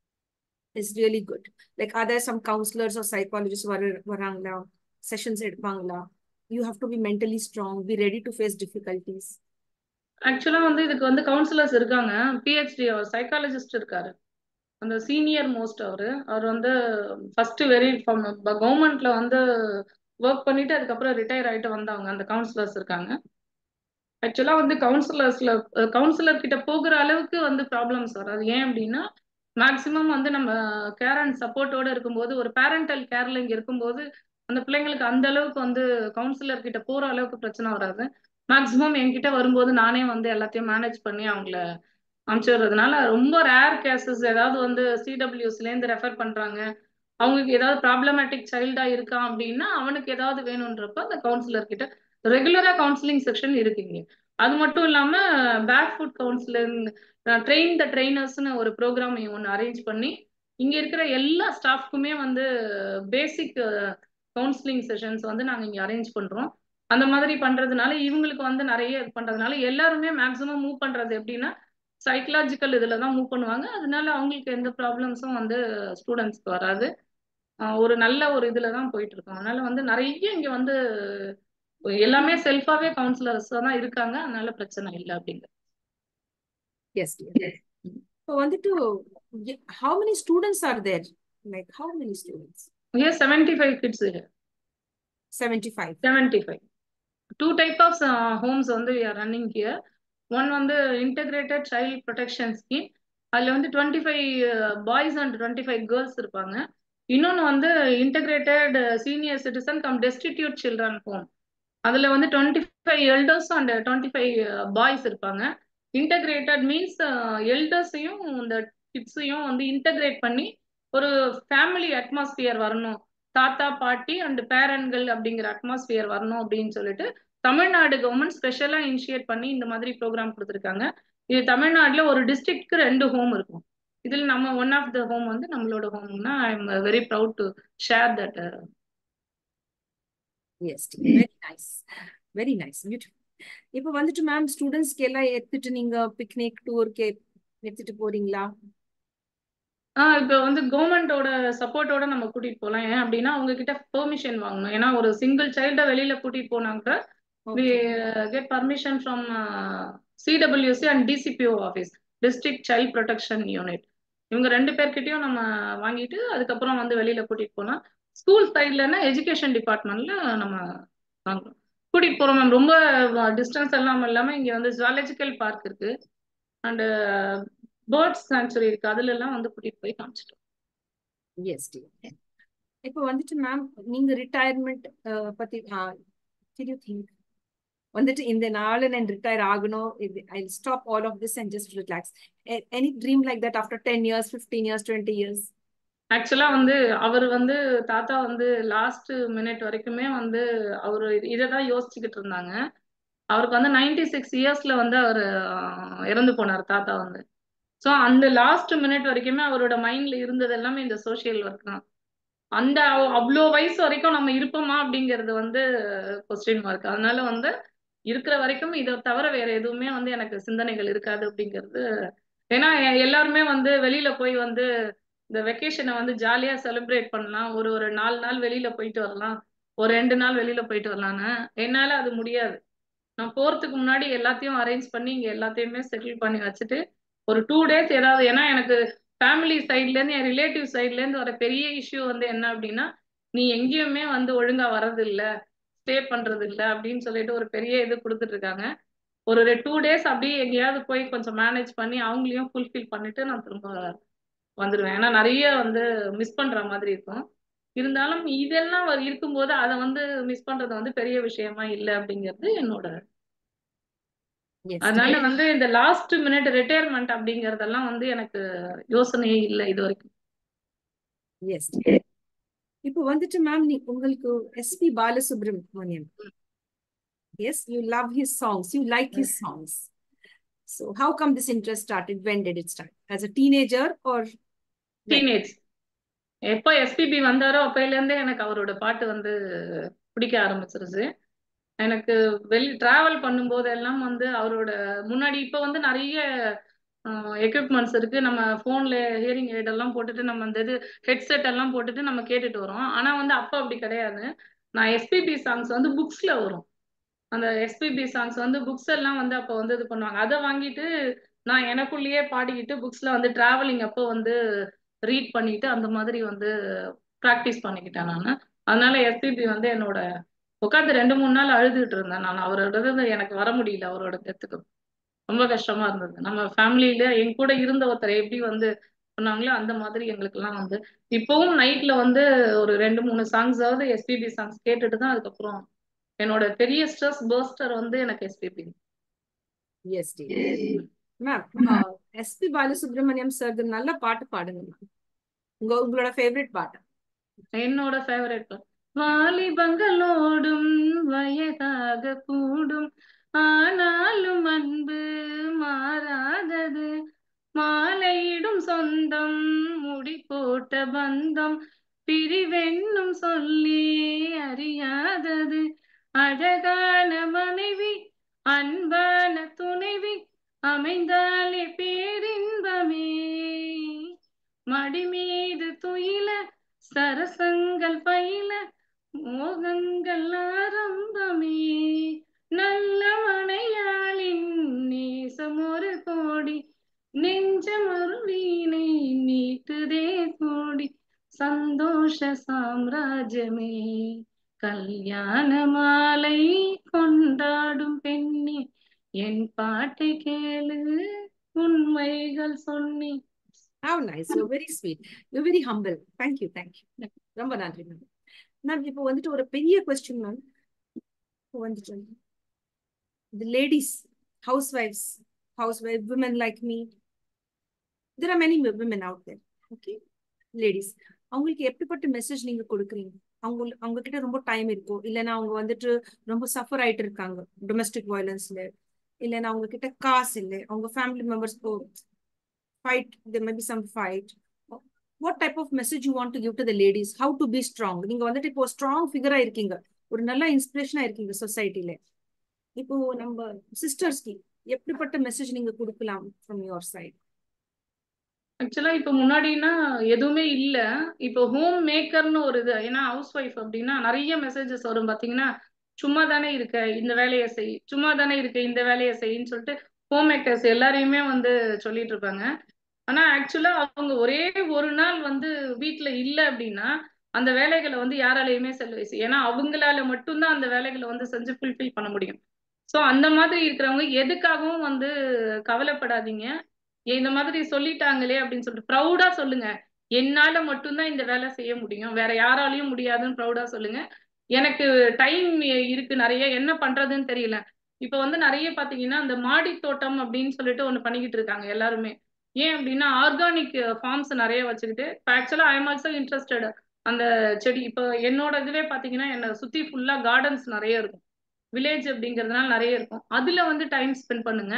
is really good? Like, are there some counselors or psychologists who are varangla sessions at Bangla? You have to be mentally strong, be ready to face difficulties. ஆக்சுவலா வந்து இதுக்கு வந்து counsellors இருக்காங்க PhD அவர் psychologist இருக்காரு அந்த senior most அவரு அவர் வந்து first very கவர்மெண்ட்ல வந்து ஒர்க் பண்ணிட்டு அதுக்கப்புறம் ரிட்டையர் ஆயிட்டு வந்தவங்க அந்த கவுன்சிலர்ஸ் இருக்காங்க ஆக்சுவலா வந்து கவுன்சிலர்ஸ்ல கவுன்சிலர் கிட்ட போகிற அளவுக்கு வந்து ப்ராப்ளம்ஸ் வராது ஏன் அப்படின்னா மேக்சிமம் வந்து நம்ம கேர் அண்ட் சப்போர்ட்டோட இருக்கும்போது ஒரு பேரண்டல் கேர்ல இங்க இருக்கும்போது அந்த பிள்ளைங்களுக்கு அந்த அளவுக்கு வந்து கவுன்சிலர் கிட்ட போற அளவுக்கு பிரச்சனை வராது மேக்சிமம் என்கிட்ட வரும்போது நானே வந்து எல்லாத்தையும் மேனேஜ் பண்ணி அவங்கள அனுப்பிச்சிடுறதுனால ரொம்ப ரேர் கேசஸ் ஏதாவது வந்து சிடபிள்யூஸ்ல இருந்து ரெஃபர் பண்றாங்க அவங்களுக்கு ஏதாவது ப்ராப்ளமேட்டிக் சைல்டா இருக்கான் அப்படின்னா அவனுக்கு ஏதாவது வேணும்ன்றப்ப அந்த கவுன்சிலர் கிட்ட ரெகுலரா கவுன்சிலிங் செக்ஷன் இருக்குங்க அது மட்டும் இல்லாம pack food counselling train the ட்ரெயினர்ஸ்னு ஒரு ப்ரோக்ராம் ஒன்று அரேஞ்ச் பண்ணி இங்க இருக்கிற எல்லா ஸ்டாஃப்க்குமே வந்து பேசிக் கவுன்சிலிங் செஷன்ஸ் வந்து நாங்க இங்க அரேஞ்ச் பண்றோம் அந்த மாதிரி பண்றதுனால இவங்களுக்கு வந்து நிறைய இது பண்றதுனால எல்லாருமே மேக்சிமம் மூவ் பண்றது எப்படின்னா சைக்கலாஜிக்கல் இதுல தான் மூவ் பண்ணுவாங்க அதனால அவங்களுக்கு எந்த ப்ராப்ளம்ஸும் வந்து ஸ்டூடெண்ட்ஸ்க்கு வராது ஆஹ் ஒரு நல்ல ஒரு இதுல தான் போயிட்டு இருக்கோம் அதனால வந்து நிறைய இங்க வந்து எல்லாமே செல்ஃபாவே கவுன்சிலர்ஸ் தான் இருக்காங்க அதனால பிரச்சனை இல்லை அப்படிங்க Yes, dear. So, வந்துட்டு y- how many students are there? Like, how many students? Yes, 75 kids here. 75. 75. Two type of uh, homes வந்து we are running here. One வந்து integrated child protection scheme. அதுல வந்து 25 பாய்ஸ் அண்ட் 25 கேர்ள்ஸ் இருப்பாங்க இன்னொன்னு வந்து integrated senior citizen cum destitute children home அதுல வந்து 25 five elders and 25 five boys இருப்பாங்க இன்டகிரேட்டட் மீன்ஸ் எல்டர்ஸையும் இந்த கிட்ஸையும் வந்து இன்டகிரேட் பண்ணி ஒரு ஃபேமிலி அட்மாஸ்பியர் வரணும் தாத்தா பாட்டி அண்ட் பேரன்கள் அப்படிங்கிற அட்மாஸ்பியர் வரணும் அப்படின்னு சொல்லிட்டு தமிழ்நாடு கவர்மெண்ட் ஸ்பெஷலா இனிஷியேட் பண்ணி இந்த மாதிரி ப்ரோக்ராம் கொடுத்துருக்காங்க இது தமிழ்நாட்டுல ஒரு டிஸ்ட்ரிக்ட்க்கு ரெண்டு ஹோம் இருக்கும் இதில் நம்ம ஒன் ஆஃப் த ஹோம் வந்து நம்மளோட ஹோம்னா I am very proud to share that yes very nice very nice beautiful இப்போ வந்துட்டு மேம் ஸ்டூடெண்ட்ஸ்க்கு எல்லாம் எடுத்துட்டு நீங்க பிக்னிக் டூருக்கு எடுத்துட்டு போறீங்களா ஆஹ் இப்போ வந்து கவர்மெண்டோட சப்போர்ட்டோட நம்ம கூட்டிட்டு போகலாம் ஏன் அப்படின்னா அவங்க கிட்ட பெர்மிஷன் வாங்கணும் ஏன்னா ஒரு சிங்கிள் சைல்ட வெளியில கூட்டிட்டு போனாங்க we uh, get permission from uh, CWC and DCPO office district child protection unit இவங்க ரெண்டு பேர்கிட்டயும் நம்ம வாங்கிட்டு அதுக்கப்புறம் வந்து வெளியில கூட்டிட்டு போகலாம் ஸ்கூல் சைட்லன்னா எஜுகேஷன் டிபார்ட்மெண்ட்ல நம்ம வாங்குறோம் கூட்டிட்டு போறோம் மேம் ரொம்ப டிஸ்டன்ஸ் எல்லாம் இல்லாம இங்க வந்து ஜுவாலஜிக்கல் பார்க் இருக்கு அண்ட் பேர்ட்ஸ் சாங்சுரி இருக்கு அதுல எல்லாம் வந்து கூட்டிட்டு போய் காமிச்சிட்டோம் எஸ் இப்போ வந்துட்டு மேம் நீங்க ரிட்டையர்மெண்ட் பத்தி யூ திங்க் வந்துட்டு இந்த நாள் நான் ரிட்டையர் ஆகணும் I stop all of this and just relax any dream like that after ten years fifteen years twenty years ஆக்சுவலா வந்து அவர் வந்து தாத்தா வந்து லாஸ்ட் மினிட் வரைக்குமே வந்து அவர் இதை தான் யோசிச்சுக்கிட்டு இருந்தாங்க அவருக்கு வந்து நைன்டி சிக்ஸ் இயர்ஸ்ல வந்து அவர் இறந்து போனார் தாத்தா வந்து ஸோ அந்த லாஸ்ட் மினிட் வரைக்குமே அவரோட மைண்ட்ல இருந்தது எல்லாமே இந்த சோசியல் ஒர்க் தான் அந்த அவ்வளோ வயசு வரைக்கும் நம்ம இருப்போமா அப்படிங்கிறது வந்து கொஸ்டின் மார்க் அதனால வந்து இருக்கிற வரைக்கும் இதை தவிர வேற எதுவுமே வந்து எனக்கு சிந்தனைகள் இருக்காது அப்படிங்கிறது ஏன்னா எல்லாருமே வந்து வெளியில போய் வந்து இந்த வெக்கேஷனை வந்து ஜாலியா செலிப்ரேட் பண்ணலாம் ஒரு ஒரு நாலு நாள் வெளியில போயிட்டு வரலாம் ஒரு ரெண்டு நாள் வெளியில போயிட்டு வரலான்னு என்னால அது முடியாது நான் போறதுக்கு முன்னாடி எல்லாத்தையும் அரேஞ்ச் பண்ணி இங்க எல்லாத்தையுமே செட்டில் பண்ணி வச்சுட்டு ஒரு டூ டேஸ் ஏதாவது ஏன்னா எனக்கு ஃபேமிலி சைட்ல இருந்து என் ரிலேட்டிவ் சைட்ல இருந்து வர பெரிய இஷ்யூ வந்து என்ன அப்படின்னா நீ எங்கேயுமே வந்து ஒழுங்கா வர்றது இல்ல ஸ்டே பண்றது இல்ல அப்படின்னு சொல்லிட்டு ஒரு பெரிய இது கொடுத்துட்டு இருக்காங்க ஒரு டூ டேஸ் அப்படியே எங்கேயாவது போய் கொஞ்சம் மேனேஜ் பண்ணி அவங்களையும் ஃபுல்ஃபில் பண்ணிட்டு நான் திரும்ப வந்துடுவேன் ஏன்னா நிறைய வந்து மிஸ் பண்ற மாதிரி இருக்கும் இருந்தாலும் இதெல்லாம் இருக்கும்போது அதை வந்து மிஸ் பண்றது வந்து பெரிய விஷயமா இல்லை அப்படிங்கிறது என்னோட அதனால வந்து இந்த லாஸ்ட் மினிட் ரிட்டையர்மெண்ட் அப்படிங்கறதெல்லாம் வந்து எனக்கு யோசனையே இல்லை இது வரைக்கும் எஸ் இப்போ வந்துட்டு மேம் நீ உங்களுக்கு S P Balasubramaniam yes you love his songs you like his songs So how come this interest started? When did it start? As a teenager or teenage எப்போ எஸ்பிபி வந்தாரோ அப்பையில இருந்தே எனக்கு அவரோட பாட்டு வந்து பிடிக்க ஆரம்பிச்சிருச்சு எனக்கு வெளி டிராவல் பண்ணும்போது எல்லாம் வந்து அவரோட முன்னாடி இப்போ வந்து நிறைய எக்யூப்மெண்ட்ஸ் இருக்கு நம்ம போன்ல ஹியரிங் எய்ட் எல்லாம் போட்டுட்டு நம்ம அந்த இது ஹெட்செட் எல்லாம் போட்டுட்டு நம்ம கேட்டுட்டு வரோம் ஆனா வந்து அப்போ அப்படி கிடையாது நான் எஸ்பிபி சாங்ஸ் வந்து புக்ஸ்ல வரும் அந்த எஸ்பிபி சாங்ஸ் வந்து புக்ஸ் எல்லாம் வந்து அப்போ வந்து இது பண்ணுவாங்க அதை வாங்கிட்டு நான் எனக்குள்ளேயே பாடிக்கிட்டு புக்ஸ்ல வந்து டிராவலிங் அப்போ வந்து ரீட் பண்ணிட்டு அந்த மாதிரி வந்து ப்ராக்டிஸ் பண்ணிக்கிட்டேன் நான் அதனால எஸ்பிபி வந்து என்னோட உட்காந்து ரெண்டு மூணு நாள் அழுதுகிட்டு இருந்தேன் நான் அவரோட எனக்கு வர முடியல அவரோட டெத்துக்கு ரொம்ப கஷ்டமா இருந்தது நம்ம ஃபேமிலியில என் கூட இருந்த ஒருத்தர் எப்படி வந்து சொன்னாங்களோ அந்த மாதிரி எங்களுக்கு எல்லாம் வந்து இப்பவும் நைட்ல வந்து ஒரு ரெண்டு மூணு சாங்ஸாவது எஸ்பிபி சாங்ஸ் கேட்டுட்டு தான் அதுக்கப்புறம் என்னோட பெரிய ஸ்ட்ரெஸ் பர்ஸ்டர் வந்து எனக்கு S P B yes ma'am S P Balasubramaniam sir நல்ல பாட்டு பாடுங்க மேம் உங்க உங்களோட ஃபேவரட் பாட்டு என்னோட ஃபேவரட் வாலிபங்களோடும் வயதாக கூடும் ஆனாலும் அன்பு மாறாதது மாலையிடும் சொந்தம் முடி போட்ட பந்தம் பிரிவென்னும் சொல்லி அறியாதது அழகான மனைவி அன்பான துணைவி அமைந்தாலே பேரின்பமே மடி மீது துயில சரசங்கள் பயில மோகங்கள் ஆரம்பமே நல்ல மனையாளின் நேசம் ஒரு கோடி நெஞ்சம் ஒரு வீணை மீட்டுதே கோடி சந்தோஷ சாம்ராஜ்யமே கல்யாண மாலை கொண்டாடும் பெண்ணே என் பாட்டை கேளு உண்மைகள் சொன்னேன் How nice. You're very sweet. You're very humble. Thank you. Thank you. ரொம்ப நன்றி மேம் மேம் இப்போ வந்துட்டு ஒரு பெரிய கொஸ்டின் மேம் இப்போ வந்துட்டு the ladies, housewives, housewife, women like me. There are many women out there. Okay? Ladies. அவங்களுக்கு எப்படிப்பட்ட மெசேஜ் நீங்க கொடுக்குறீங்க அவங்க அவங்க கிட்ட ரொம்ப டைம் இருக்கும் இல்லைன்னா அவங்க வந்துட்டு ரொம்ப சஃபர் ஆயிட்டு இருக்காங்க டொமஸ்டிக் வயலன்ஸ்ல இல்லைன்னா அவங்க கிட்ட காசு இல்லை அவங்க family members fight there may be some fight what type of message you want to give to the ladies how to be strong நீங்க வந்துட்டு இப்போ ஸ்ட்ராங் ஃபிகரா இருக்கீங்க ஒரு நல்ல இன்ஸ்பிரேஷனா இருக்கீங்க சொசைட்டில இப்போ நம்ம சிஸ்டர்ஸ்க்கு எப்படிப்பட்ட மெசேஜ் நீங்க கொடுக்கலாம் ஃப்ரம் யுவர் சைட் ஆக்சுவலா இப்ப முன்னாடினா எதுவுமே இல்ல இப்போ ஹோம் மேக்கர்னு ஒரு இது ஏன்னா ஹவுஸ் ஒய்ஃப் அப்படின்னா நிறைய மெசேஜஸ் வரும் பாத்தீங்கன்னா சும்மா தானே இருக்க இந்த வேலையை செய் சும்மா தானே இருக்க இந்த வேலையை செய்யின்னு சொல்லிட்டு ஹோம் மேக்கர்ஸ் எல்லாரையுமே வந்து சொல்லிட்டு இருப்பாங்க ஆனா ஆக்சுவலா அவங்க ஒரே ஒரு நாள் வந்து வீட்டுல இல்ல அப்படின்னா அந்த வேலைகளை வந்து யாராலையுமே செல்ல ஏன்னா அவங்களால மட்டும்தான் அந்த வேலைகளை வந்து செஞ்சு ஃபுல்ஃபில் பண்ண முடியும் ஸோ அந்த மாதிரி இருக்கிறவங்க எதுக்காகவும் வந்து கவலைப்படாதீங்க இந்த மாதிரி சொல்லிட்டாங்களே அப்படின்னு சொல்லிட்டு ப்ரௌடா சொல்லுங்க என்னால மட்டும்தான் இந்த வேலை செய்ய முடியும் வேற யாராலையும் முடியாதுன்னு ப்ரௌடா சொல்லுங்க எனக்கு டைம் இருக்கு நிறைய என்ன பண்றதுன்னு தெரியல இப்ப வந்து நிறைய பாத்தீங்கன்னா அந்த மாடி தோட்டம் அப்படின்னு சொல்லிட்டு ஒண்ணு பண்ணிக்கிட்டு இருக்காங்க எல்லாருமே ஏன் அப்படின்னா ஆர்கானிக் ஃபார்ம்ஸ் நிறைய வச்சுக்கிட்டு ஆக்சுவலா ஐ எம் ஆல்சோ இன்ட்ரெஸ்டட் அந்த செடி இப்போ என்னோட இதுவே பாத்தீங்கன்னா என்ன சுத்தி ஃபுல்லா கார்டன்ஸ் நிறைய இருக்கும் வில்லேஜ் அப்படிங்கிறதுனால நிறைய இருக்கும் அதுல வந்து டைம் ஸ்பெண்ட் பண்ணுங்க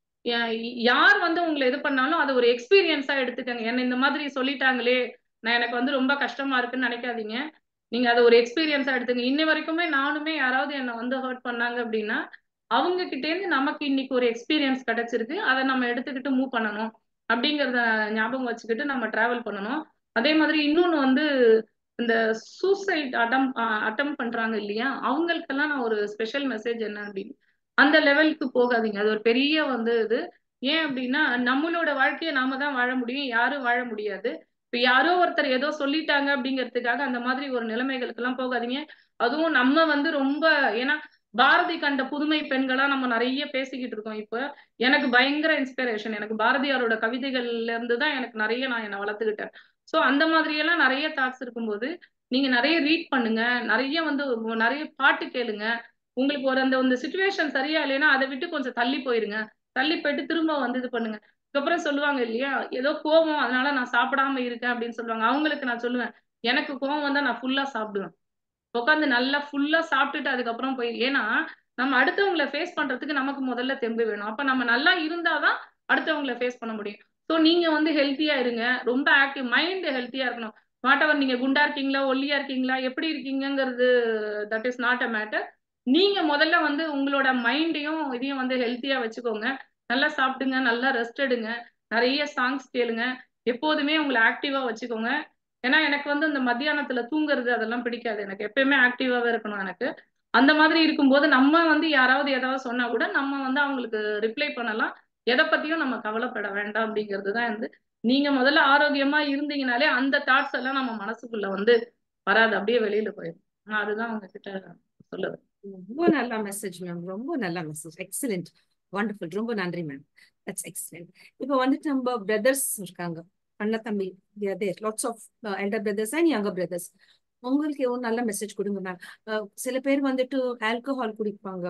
யார் வந்து உங்களை இது பண்ணாலும் அதை ஒரு எக்ஸ்பீரியன்ஸா எடுத்துக்கங்க என்ன இந்த மாதிரி சொல்லிட்டாங்களே நான் எனக்கு வந்து ரொம்ப கஷ்டமா இருக்குன்னு நினைக்காதீங்க நீங்க அதை ஒரு எக்ஸ்பீரியன்ஸா எடுத்துங்க இன்னி வரைக்குமே நானுமே யாராவது என்னை வந்து ஹர்ட் பண்ணாங்க அப்படின்னா அவங்க கிட்டே இருந்து நமக்கு இன்னைக்கு ஒரு எக்ஸ்பீரியன்ஸ் கிடைச்சிருக்கு அதை நம்ம எடுத்துக்கிட்டு மூவ் பண்ணணும் அப்படிங்கறத ஞாபகம் வச்சுக்கிட்டு நம்ம டிராவல் பண்ணணும் அதே மாதிரி இன்னொன்னு வந்து இந்த சூசைட் அட்டம் அட்டம் பண்றாங்க இல்லையா அவங்களுக்கெல்லாம் நான் ஒரு ஸ்பெஷல் மெசேஜ் என்ன அப்படின்னு அந்த லெவலுக்கு போகாதீங்க அது ஒரு பெரிய வந்து இது ஏன் அப்படின்னா நம்மளோட வாழ்க்கையை நாம தான் வாழ முடியும் யாரும் வாழ முடியாது இப்ப யாரோ ஒருத்தர் ஏதோ சொல்லிட்டாங்க அப்படிங்கிறதுக்காக அந்த மாதிரி ஒரு நிலைமைகளுக்கு எல்லாம் போகாதீங்க அதுவும் நம்ம வந்து ரொம்ப ஏன்னா பாரதி கண்ட புதுமை பெண்களா நம்ம நிறைய பேசிக்கிட்டு இருக்கோம் இப்ப எனக்கு பயங்கர இன்ஸ்பிரேஷன் எனக்கு பாரதியாரோட கவிதைகள்ல இருந்து தான் எனக்கு நிறைய நான் என்னை வளர்த்துக்கிட்டேன் சோ அந்த மாதிரி எல்லாம் நிறைய தாட்ஸ் இருக்கும்போது நீங்க நிறைய ரீட் பண்ணுங்க நிறைய வந்து நிறைய பாட்டு கேளுங்க உங்களுக்கு ஒரு அந்த இந்த சுச்சுவேஷன் சரியா இல்லைன்னா அதை விட்டு கொஞ்சம் தள்ளி போயிருங்க தள்ளி போயிட்டு திரும்ப வந்து இது பண்ணுங்க அதுக்கப்புறம் சொல்லுவாங்க இல்லையா ஏதோ கோபம் அதனால நான் சாப்பிடாம இருக்கேன் அப்படின்னு சொல்லுவாங்க அவங்களுக்கு நான் சொல்லுவேன் எனக்கு கோபம் வந்தா நான் ஃபுல்லா சாப்பிடுவேன் உட்காந்து நல்லா ஃபுல்லா சாப்பிட்டுட்டு அதுக்கப்புறம் போய் ஏன்னா நம்ம அடுத்தவங்களை ஃபேஸ் பண்றதுக்கு நமக்கு முதல்ல தெம்பு வேணும் அப்ப நம்ம நல்லா இருந்தாதான் அடுத்தவங்களை ஃபேஸ் பண்ண முடியும் ஸோ நீங்க வந்து ஹெல்த்தியா இருங்க ரொம்ப ஆக்டிவ் மைண்ட் ஹெல்த்தியா இருக்கணும் வாட் எவர் நீங்க குண்டா இருக்கீங்களா ஒல்லியா இருக்கீங்களா எப்படி இருக்கீங்கிறது that is not a matter நீங்க முதல்ல வந்து உங்களோட மைண்டையும் இதையும் வந்து ஹெல்த்தியா வச்சுக்கோங்க நல்லா சாப்பிடுங்க நல்லா ரெஸ்ட் எடுங்க நிறைய சாங்ஸ் கேளுங்க எப்போதுமே உங்களை ஆக்டிவா வச்சுக்கோங்க ஏன்னா எனக்கு வந்து இந்த மத்தியானத்துல தூங்குறது அதெல்லாம் பிடிக்காது எனக்கு எப்பயுமே ஆக்டிவாவே இருக்கணும் எனக்கு அந்த மாதிரி இருக்கும்போது நம்ம வந்து யாராவது ஏதாவது சொன்னா கூட நம்ம வந்து அவங்களுக்கு ரிப்ளை பண்ணலாம் எதை பத்தியும் நம்ம கவலைப்பட வேண்டாம் அப்படிங்கிறது தான் வந்து நீங்க முதல்ல ஆரோக்கியமா இருந்தீங்கனாலே அந்த தாட்ஸ் எல்லாம் நம்ம மனசுக்குள்ள வந்து வராது அப்படியே வெளியில போயிடும் நான் அதுதான் உங்ககிட்ட சொல்லுவேன் ரொம்ப நல்ல மெசேஜ் மேம் ரொம்ப நல்ல மெசேஜ் எக்ஸலண்ட் வண்டர்ஃபுல் ரொம்ப நன்றி மேம் தட்ஸ் எக்ஸலண்ட் இப்போ வந்துட்டு நம்ம பிரதர்ஸ் இருக்காங்க அண்ணா தம்பி there lots of elder brothers and younger brothers உங்களுக்கு ஒரு நல்ல மெசேஜ் கொடுங்க மேம் சில பேர் வந்துட்டு ஆல்கஹால் குடிப்பாங்க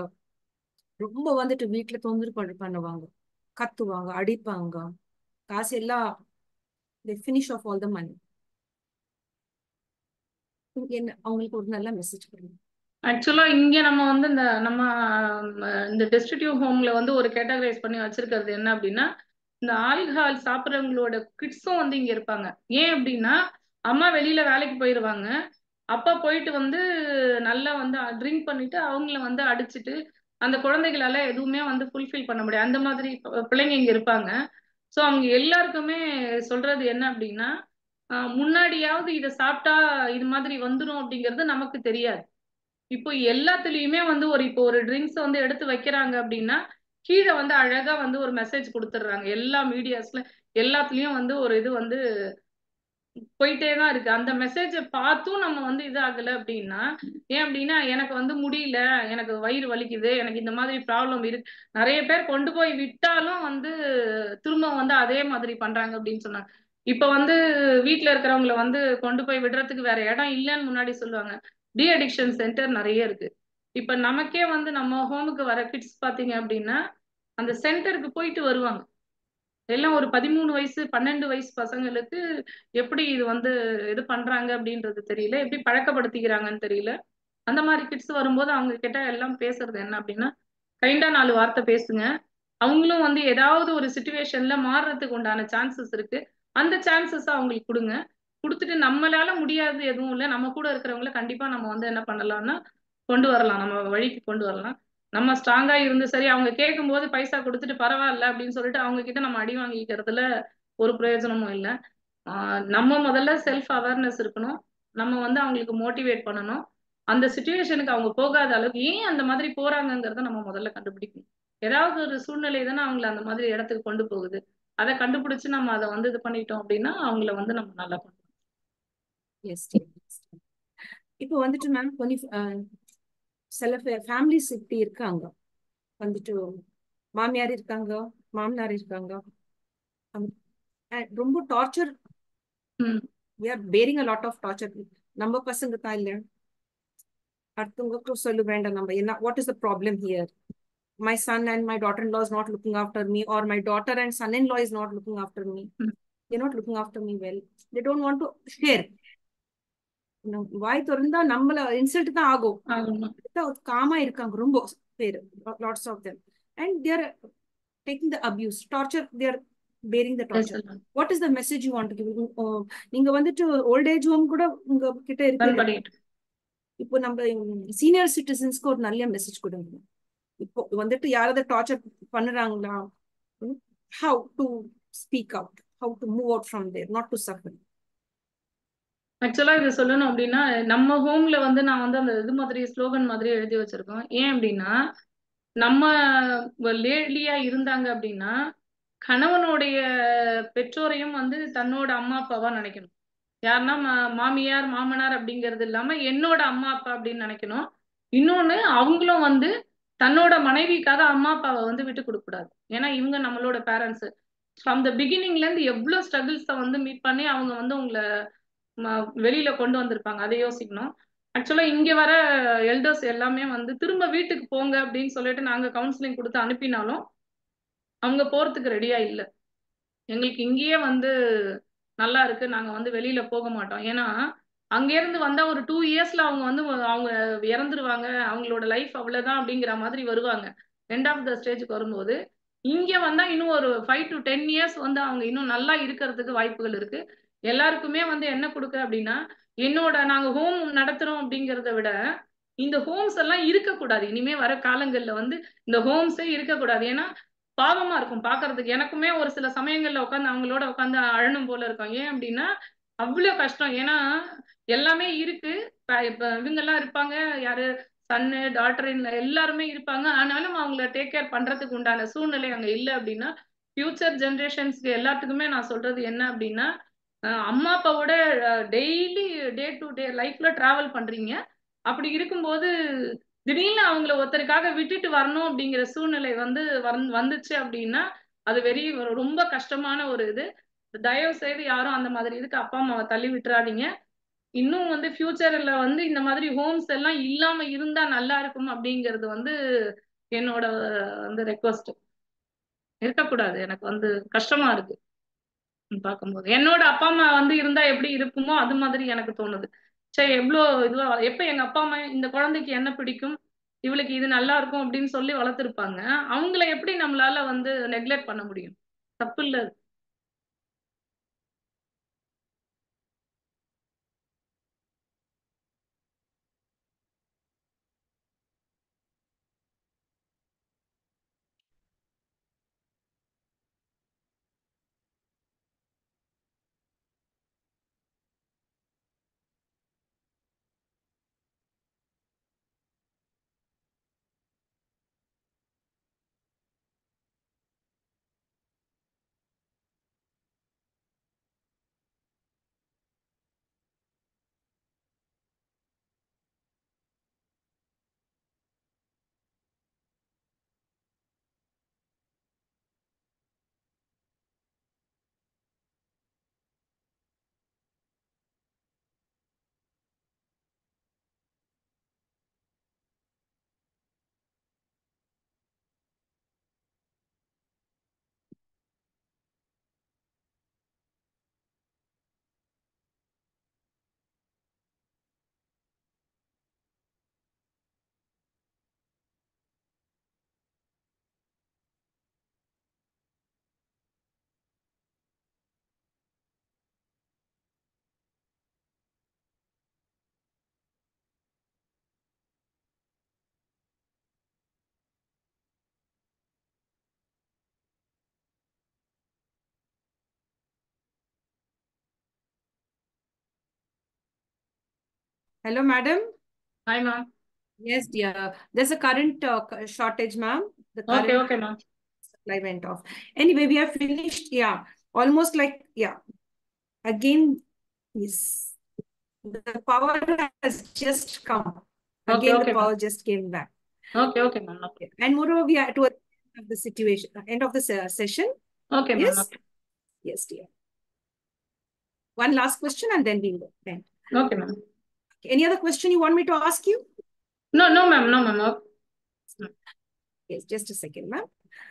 ரொம்ப வந்துட்டு வீட்டுல தொந்தரவு பண்ணுவாங்க கத்துவாங்க அடிப்பாங்க காசு எல்லாம் finish off all the money என்ன அவங்களுக்கு ஒரு நல்ல மெசேஜ் கொடுங்க ஆக்சுவலா இங்க நம்ம வந்து இந்த நம்ம இந்த டெஸ்டிடியூவ் ஹோம்ல வந்து ஒரு கேட்டகரைஸ் பண்ணி வச்சிருக்கிறது என்ன அப்படின்னா இந்த ஆல்கஹால் சாப்பிட்றவங்களோட கிட்ஸும் வந்து இங்க இருப்பாங்க ஏன் அப்படின்னா அம்மா வெளியில வேலைக்கு போயிடுவாங்க அப்பா போயிட்டு வந்து நல்லா வந்து ட்ரிங்க் பண்ணிட்டு அவங்கள வந்து அடிச்சுட்டு அந்த குழந்தைகளால எதுவுமே வந்து ஃபுல்ஃபில் பண்ண முடியாது அந்த மாதிரி பிள்ளைங்க இங்க இருப்பாங்க ஸோ அவங்க எல்லாருக்குமே சொல்றது என்ன அப்படின்னா முன்னாடியாவது இதை சாப்பிட்டா இது மாதிரி வந்துடும் அப்படிங்கிறது நமக்கு தெரியாது இப்போ எல்லாத்துலயுமே வந்து ஒரு இப்போ ஒரு ட்ரிங்க்ஸ் வந்து எடுத்து வைக்கிறாங்க அப்படின்னா கீழே வந்து அழகா வந்து ஒரு மெசேஜ் கொடுத்துட்றாங்க எல்லா மீடியாஸ்ல எல்லாத்துலயும் வந்து ஒரு இது வந்து போயிட்டே தான் இருக்கு அந்த மெசேஜை பார்த்தும் நம்ம வந்து இது ஆகல அப்படின்னா ஏன் அப்படின்னா எனக்கு வந்து முடியல எனக்கு வயிறு வலிக்குது எனக்கு இந்த மாதிரி ப்ராப்ளம் இருக்கு நிறைய பேர் கொண்டு போய் விட்டாலும் வந்து திரும்ப வந்து அதே மாதிரி பண்றாங்க அப்படின்னு சொன்னாங்க இப்ப வந்து வீட்டுல இருக்கிறவங்கள வந்து கொண்டு போய் விடுறதுக்கு வேற இடம் இல்லைன்னு முன்னாடி சொல்லுவாங்க டி அடிக்ஷன் சென்டர் நிறைய இருக்கு இப்ப நமக்கே வந்து நம்ம ஹோமுக்கு வர கிட்ஸ் பாத்தீங்க அப்படின்னா அந்த சென்டருக்கு போயிட்டு வருவாங்க எல்லாம் ஒரு பதிமூணு வயசு பன்னெண்டு வயசு பசங்களுக்கு எப்படி இது வந்து இது பண்றாங்க அப்படின்றது தெரியல எப்படி பழக்கப்படுத்திக்கிறாங்கன்னு தெரியல அந்த மாதிரி கிட்ஸ் வரும்போது அவங்க கிட்ட எல்லாம் பேசுறது என்ன அப்படின்னா கைண்டா நாலு வார்த்தை பேசுங்க அவங்களும் வந்து ஏதாவது ஒரு சுச்சுவேஷன்ல மாறுறதுக்கு உண்டான சான்சஸ் இருக்கு அந்த சான்சஸ் அவங்களுக்கு கொடுங்க கொடுத்துட்டு நம்மளால முடியாது எதுவும் இல்லை நம்ம கூட இருக்கிறவங்கள கண்டிப்பா நம்ம வந்து என்ன பண்ணலாம்னா கொண்டு வரலாம் நம்ம வழிக்கு கொண்டு வரலாம் நம்ம ஸ்ட்ராங்கா இருந்து சரி அவங்க கேட்கும் போது பைசா கொடுத்துட்டு பரவாயில்ல அப்படின்னு சொல்லிட்டு அவங்க கிட்ட நம்ம அடி வாங்கிக்கிறதுல ஒரு பிரயோஜனமும் இல்லை நம்ம முதல்ல செல்ஃப் அவேர்னஸ் இருக்கணும் நம்ம வந்து அவங்களுக்கு மோட்டிவேட் பண்ணணும் அந்த சுச்சுவேஷனுக்கு அவங்க போகாத அளவுக்கு ஏன் அந்த மாதிரி போறாங்கிறத நம்ம முதல்ல கண்டுபிடிக்கணும் ஏதாவது ஒரு சூழ்நிலை தானே அவங்கள அந்த மாதிரி இடத்துக்கு கொண்டு போகுது அதை கண்டுபிடிச்சு நம்ம அதை வந்து இது பண்ணிட்டோம் அப்படின்னா அவங்கள வந்து நம்ம நல்லா கொண்டு எஸ் இப்போ வந்துட்டு மேம் கொஞ்சம் சில ஃபேமிலிஸ் இப்படி இருக்காங்க வந்துட்டு மாமியார் இருக்காங்க மாமனார் இருக்காங்க ரொம்ப torture we are bearing a lot of torture நம்ம பசங்க தான் இல்ல அடுத்தவங்க சொல்ல வேண்டாம் நம்ம என்ன what is the problem here my son and my daughter-in-law is not looking after me or my daughter and son-in-law is not looking after me mm. they're not looking after me well they don't want to share வாய் திறந்தா நம்மள insult தான் ஆகும் காமா இருக்காங்க ரொம்ப பேர் lots of them and they're taking the abuse torture they're bearing the torture what is the message you want to give நீங்க வந்துட்டு ஓல்ட் ஏஜ் ஹோம் கூட உங்க கிட்ட இருக்கு இப்போ நம்ம சீனியர் சிட்டிசன்ஸ்க்கு ஒரு நல்ல மெசேஜ் கொடுங்க இப்போ வந்துட்டு யாராவது டார்ச்சர் பண்ணுறாங்களா how to speak out how to move out from there not to suffer ஆக்சுவலா இது சொல்லணும் அப்படின்னா நம்ம ஹோம்ல வந்து நான் வந்து அந்த இது மாதிரி ஸ்லோகன் மாதிரி எழுதி வச்சிருக்கோம் ஏன் அப்படின்னா நம்ம லேடியா இருந்தாங்க அப்படின்னா கணவனுடைய பெற்றோரையும் வந்து தன்னோட அம்மா அப்பாவா நினைக்கணும் யாருன்னா மாமியார் மாமனார் அப்படிங்கிறது இல்லாம என்னோட அம்மா அப்பா அப்படின்னு நினைக்கணும் இன்னொன்னு அவங்களும் வந்து தன்னோட மனைவிக்காக அம்மா அப்பாவை வந்து விட்டு கொடுக்க கூடாது ஏன்னா இவங்க நம்மளோட பேரண்ட்ஸ் ஃப்ரம் த பிகினிங்ல இருந்து எவ்வளவு ஸ்ட்ரகிள்ஸை வந்து மீட் பண்ணி அவங்க வந்து உங்களை வெளியில கொண்டு வந்திருப்பாங்க அதை யோசிக்கணும் ஆக்சுவலா இங்க வர எல்டர்ஸ் எல்லாமே வந்து திரும்ப வீட்டுக்கு போங்க அப்படின்னு சொல்லிட்டு நாங்க கவுன்சிலிங் கொடுத்து அனுப்பினாலும் அவங்க போறதுக்கு ரெடியா இல்லை எங்களுக்கு இங்கேயே வந்து நல்லா இருக்கு நாங்க வந்து வெளியில போக மாட்டோம் ஏன்னா அங்கேருந்து வந்தா ஒரு டூ இயர்ஸ்ல அவங்க வந்து அவங்க இறந்துருவாங்க அவங்களோட லைஃப் அவ்வளவுதான் அப்படிங்கிற மாதிரி வருவாங்க எண்ட் ஆஃப் த ஸ்டேஜுக்கு வரும்போது இங்க வந்தா இன்னும் ஒரு ஃபைவ் டு டென் இயர்ஸ் வந்து அவங்க இன்னும் நல்லா இருக்கிறதுக்கு வாய்ப்புகள் இருக்கு எல்லாருக்குமே வந்து என்ன கொடுக்க அப்படின்னா என்னோட நாங்க ஹோம் நடத்துறோம் அப்படிங்கிறத விட இந்த ஹோம்ஸ் எல்லாம் இருக்கக்கூடாது இனிமே வர காலங்கள்ல வந்து இந்த ஹோம்ஸே இருக்கக்கூடாது ஏன்னா பாவமா இருக்கும் பாக்குறதுக்கு எனக்குமே ஒரு சில சமயங்கள்ல உட்காந்து அவங்களோட உட்காந்து அழணும் போல இருக்கும் ஏன் அப்படின்னா அவ்வளவு கஷ்டம் ஏன்னா எல்லாமே இருக்கு இப்ப இவங்க எல்லாம் இருப்பாங்க யாரு சன்னு டாக்டர் எல்லாருமே இருப்பாங்க ஆனாலும் அவங்கள டேக் கேர் பண்றதுக்கு உண்டான சூழ்நிலை அங்க இல்லை அப்படின்னா ஃபியூச்சர் ஜென்ரேஷன்ஸ்க்கு எல்லாத்துக்குமே நான் சொல்றது என்ன அப்படின்னா அம்மா அப்பாவோட டெய்லி டே டு டே லைஃப்ல டிராவல் பண்றீங்க அப்படி இருக்கும்போது திடீர்னு அவங்கள ஒருத்தருக்காக விட்டுட்டு வரணும் அப்படிங்கிற சூழ்நிலை வந்து வந்துச்சு அப்படின்னா அது வெறி ரொம்ப கஷ்டமான ஒரு இது தயவு செய்து யாரும் அந்த மாதிரி இதுக்கு அப்பா அம்மாவை தள்ளி விட்டுறாதீங்க இன்னும் வந்து ஃபியூச்சர்ல வந்து இந்த மாதிரி ஹோம்ஸ் எல்லாம் இல்லாம இருந்தா நல்லா இருக்கும் அப்படிங்கிறது வந்து என்னோட வந்து ரெக்வஸ்ட் இருக்கக்கூடாது எனக்கு வந்து கஷ்டமா இருக்கு பார்க்கும்போது என்னோட அப்பா அம்மா வந்து இருந்தா எப்படி இருக்குமோ அது மாதிரி எனக்கு தோணுது சரி எவ்வளோ இதுவா எப்ப எங்க அப்பா அம்மா இந்த குழந்தைக்கு என்ன பிடிக்கும் இவளுக்கு இது நல்லா இருக்கும் அப்படின்னு சொல்லி வளர்த்துருப்பாங்க அவங்கள எப்படி நம்மளால வந்து நெக்லெக்ட் பண்ண முடியும் தப்பு இல்லை Hello, madam. Hi, ma'am. Yes, dear. There's a current uh, shortage, ma'am. The current Okay, okay, ma'am. supply went off. Anyway, we have finished. Yeah, almost like, yeah. Again, yes. the power has just come. Okay, Again, okay, the ma'am. power just came back. Okay, okay, ma'am. Okay. And moreover, we are to the end of the situation, end of the se- session. Okay, ma'am. Yes? Okay. Yes, dear. One last question and then we'll end. Okay, ma'am. Any other question you want me to ask you? No, no, ma'am. No, ma'am. Okay. Yes, just a second, ma'am.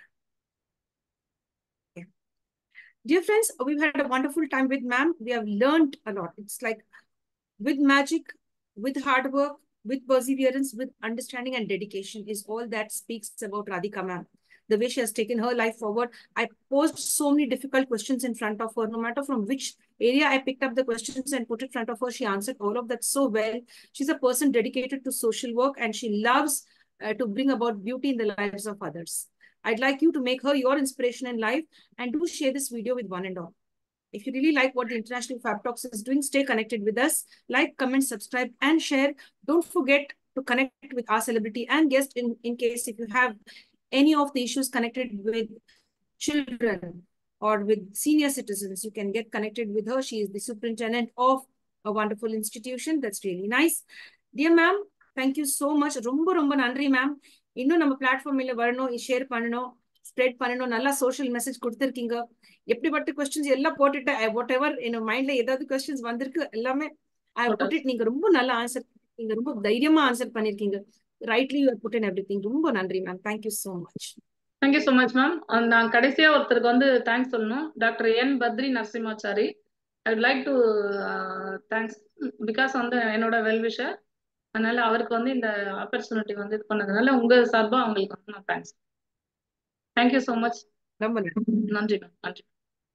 Yeah. Dear friends, we've had a wonderful time with ma'am. We have learned a lot. It's like with magic, with hard work, with perseverance, with understanding and dedication is all that speaks about Radhika ma'am. The way she has taken her life forward. I posed so many difficult questions in front of her, no matter from which area I picked up the questions and put in front of her. She answered all of that so well. She's a person dedicated to social work and she loves uh, to bring about beauty in the lives of others. I'd like you to make her your inspiration in life and do share this video with one and all. If you really like what the International Fab Talks is doing, stay connected with us. Like, comment, subscribe, and share. Don't forget to connect with our celebrity and guest in, in case if you have any of the issues connected with children or with senior citizens, you can get connected with her. She is the superintendent of a wonderful institution. That's really nice. Dear ma'am, thank you so much. ரொம்ப ரொம்ப நன்றி ma'am இன்னும் நம்ம பிளாட்ஃபார்ம்ல வரணும் share பண்ணணும் spread பண்ணணும் நல்லா சோஷியல் மெசேஜ் கொடுத்துருக்கீங்க எப்படிப்பட்ட கொஸ்டின்ஸ் எல்லாம் போட்டுட்டு வாட் எவர் என் மைண்ட்ல ஏதாவது கொஸ்டின்ஸ் வந்திருக்கு எல்லாமே ஐ போட்டுட்டு நீங்க ரொம்ப நல்லா ஆன்சர் நீங்க ரொம்ப தைரியமா ஆன்சர் பண்ணிருக்கீங்க rightly you put in everything ரொம்ப நன்றி ma'am thank you so much thank you so much ma'am நான் கடைசியா ஒருத்தருக்கு வந்து தேங்க்ஸ் சொல்லணும் doctor N Badri Narasimhachari I would like to thanks because வந்து என்னோட வெல்விஷர் அதனால அவருக்கு வந்து இந்த ஆப்பர்ச்சுனிட்டி வந்து இது பண்ணதுனால உங்க சார்பா அவங்களுக்கு வந்து நான் தேங்க்ஸ் தேங்க்யூ ஸோ மச் ரொம்ப நன்றி நன்றி மேம் நன்றி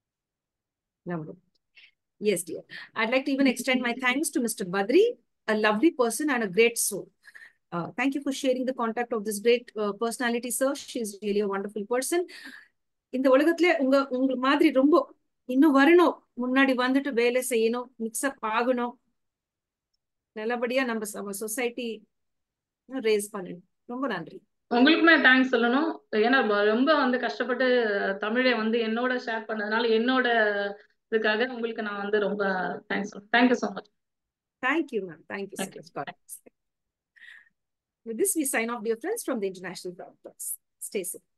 ரொம்ப Yes, dear. I'd like to even extend my thanks to Mr. Badri, a lovely person and a great soul. Uh, thank you for sharing the contact of this great uh, personality, sir. She's really a wonderful person. இந்த உலகத்துல உங்க உங்க மாதிரி ரொம்ப இன்னும் வரணும் முன்னாடி வந்துட்டு வேலை செய்யணும் மிக்ஸ்அப் ஆகணும் நல்லபடியா நம்ம சொசைட்டி ரேஸ் பண்ணணும் ரொம்ப நன்றி உங்களுக்குமே தேங்க்ஸ் சொல்லணும் ஏன்னா ப- ரொம்ப வந்து கஷ்டப்பட்டு தமிழை வந்து என்னோட ஷேர் பண்ணதுனால என்னோட இதுக்காக உங்களுக்கு நான் வந்து ரொம்ப தேங்க்ஸ் சொல்றேன் thank you so much Thank you, ma'am. Thank you so Thank you. much. God bless. With this, we sign off, dear friends, from the International Broadcast. Stay safe.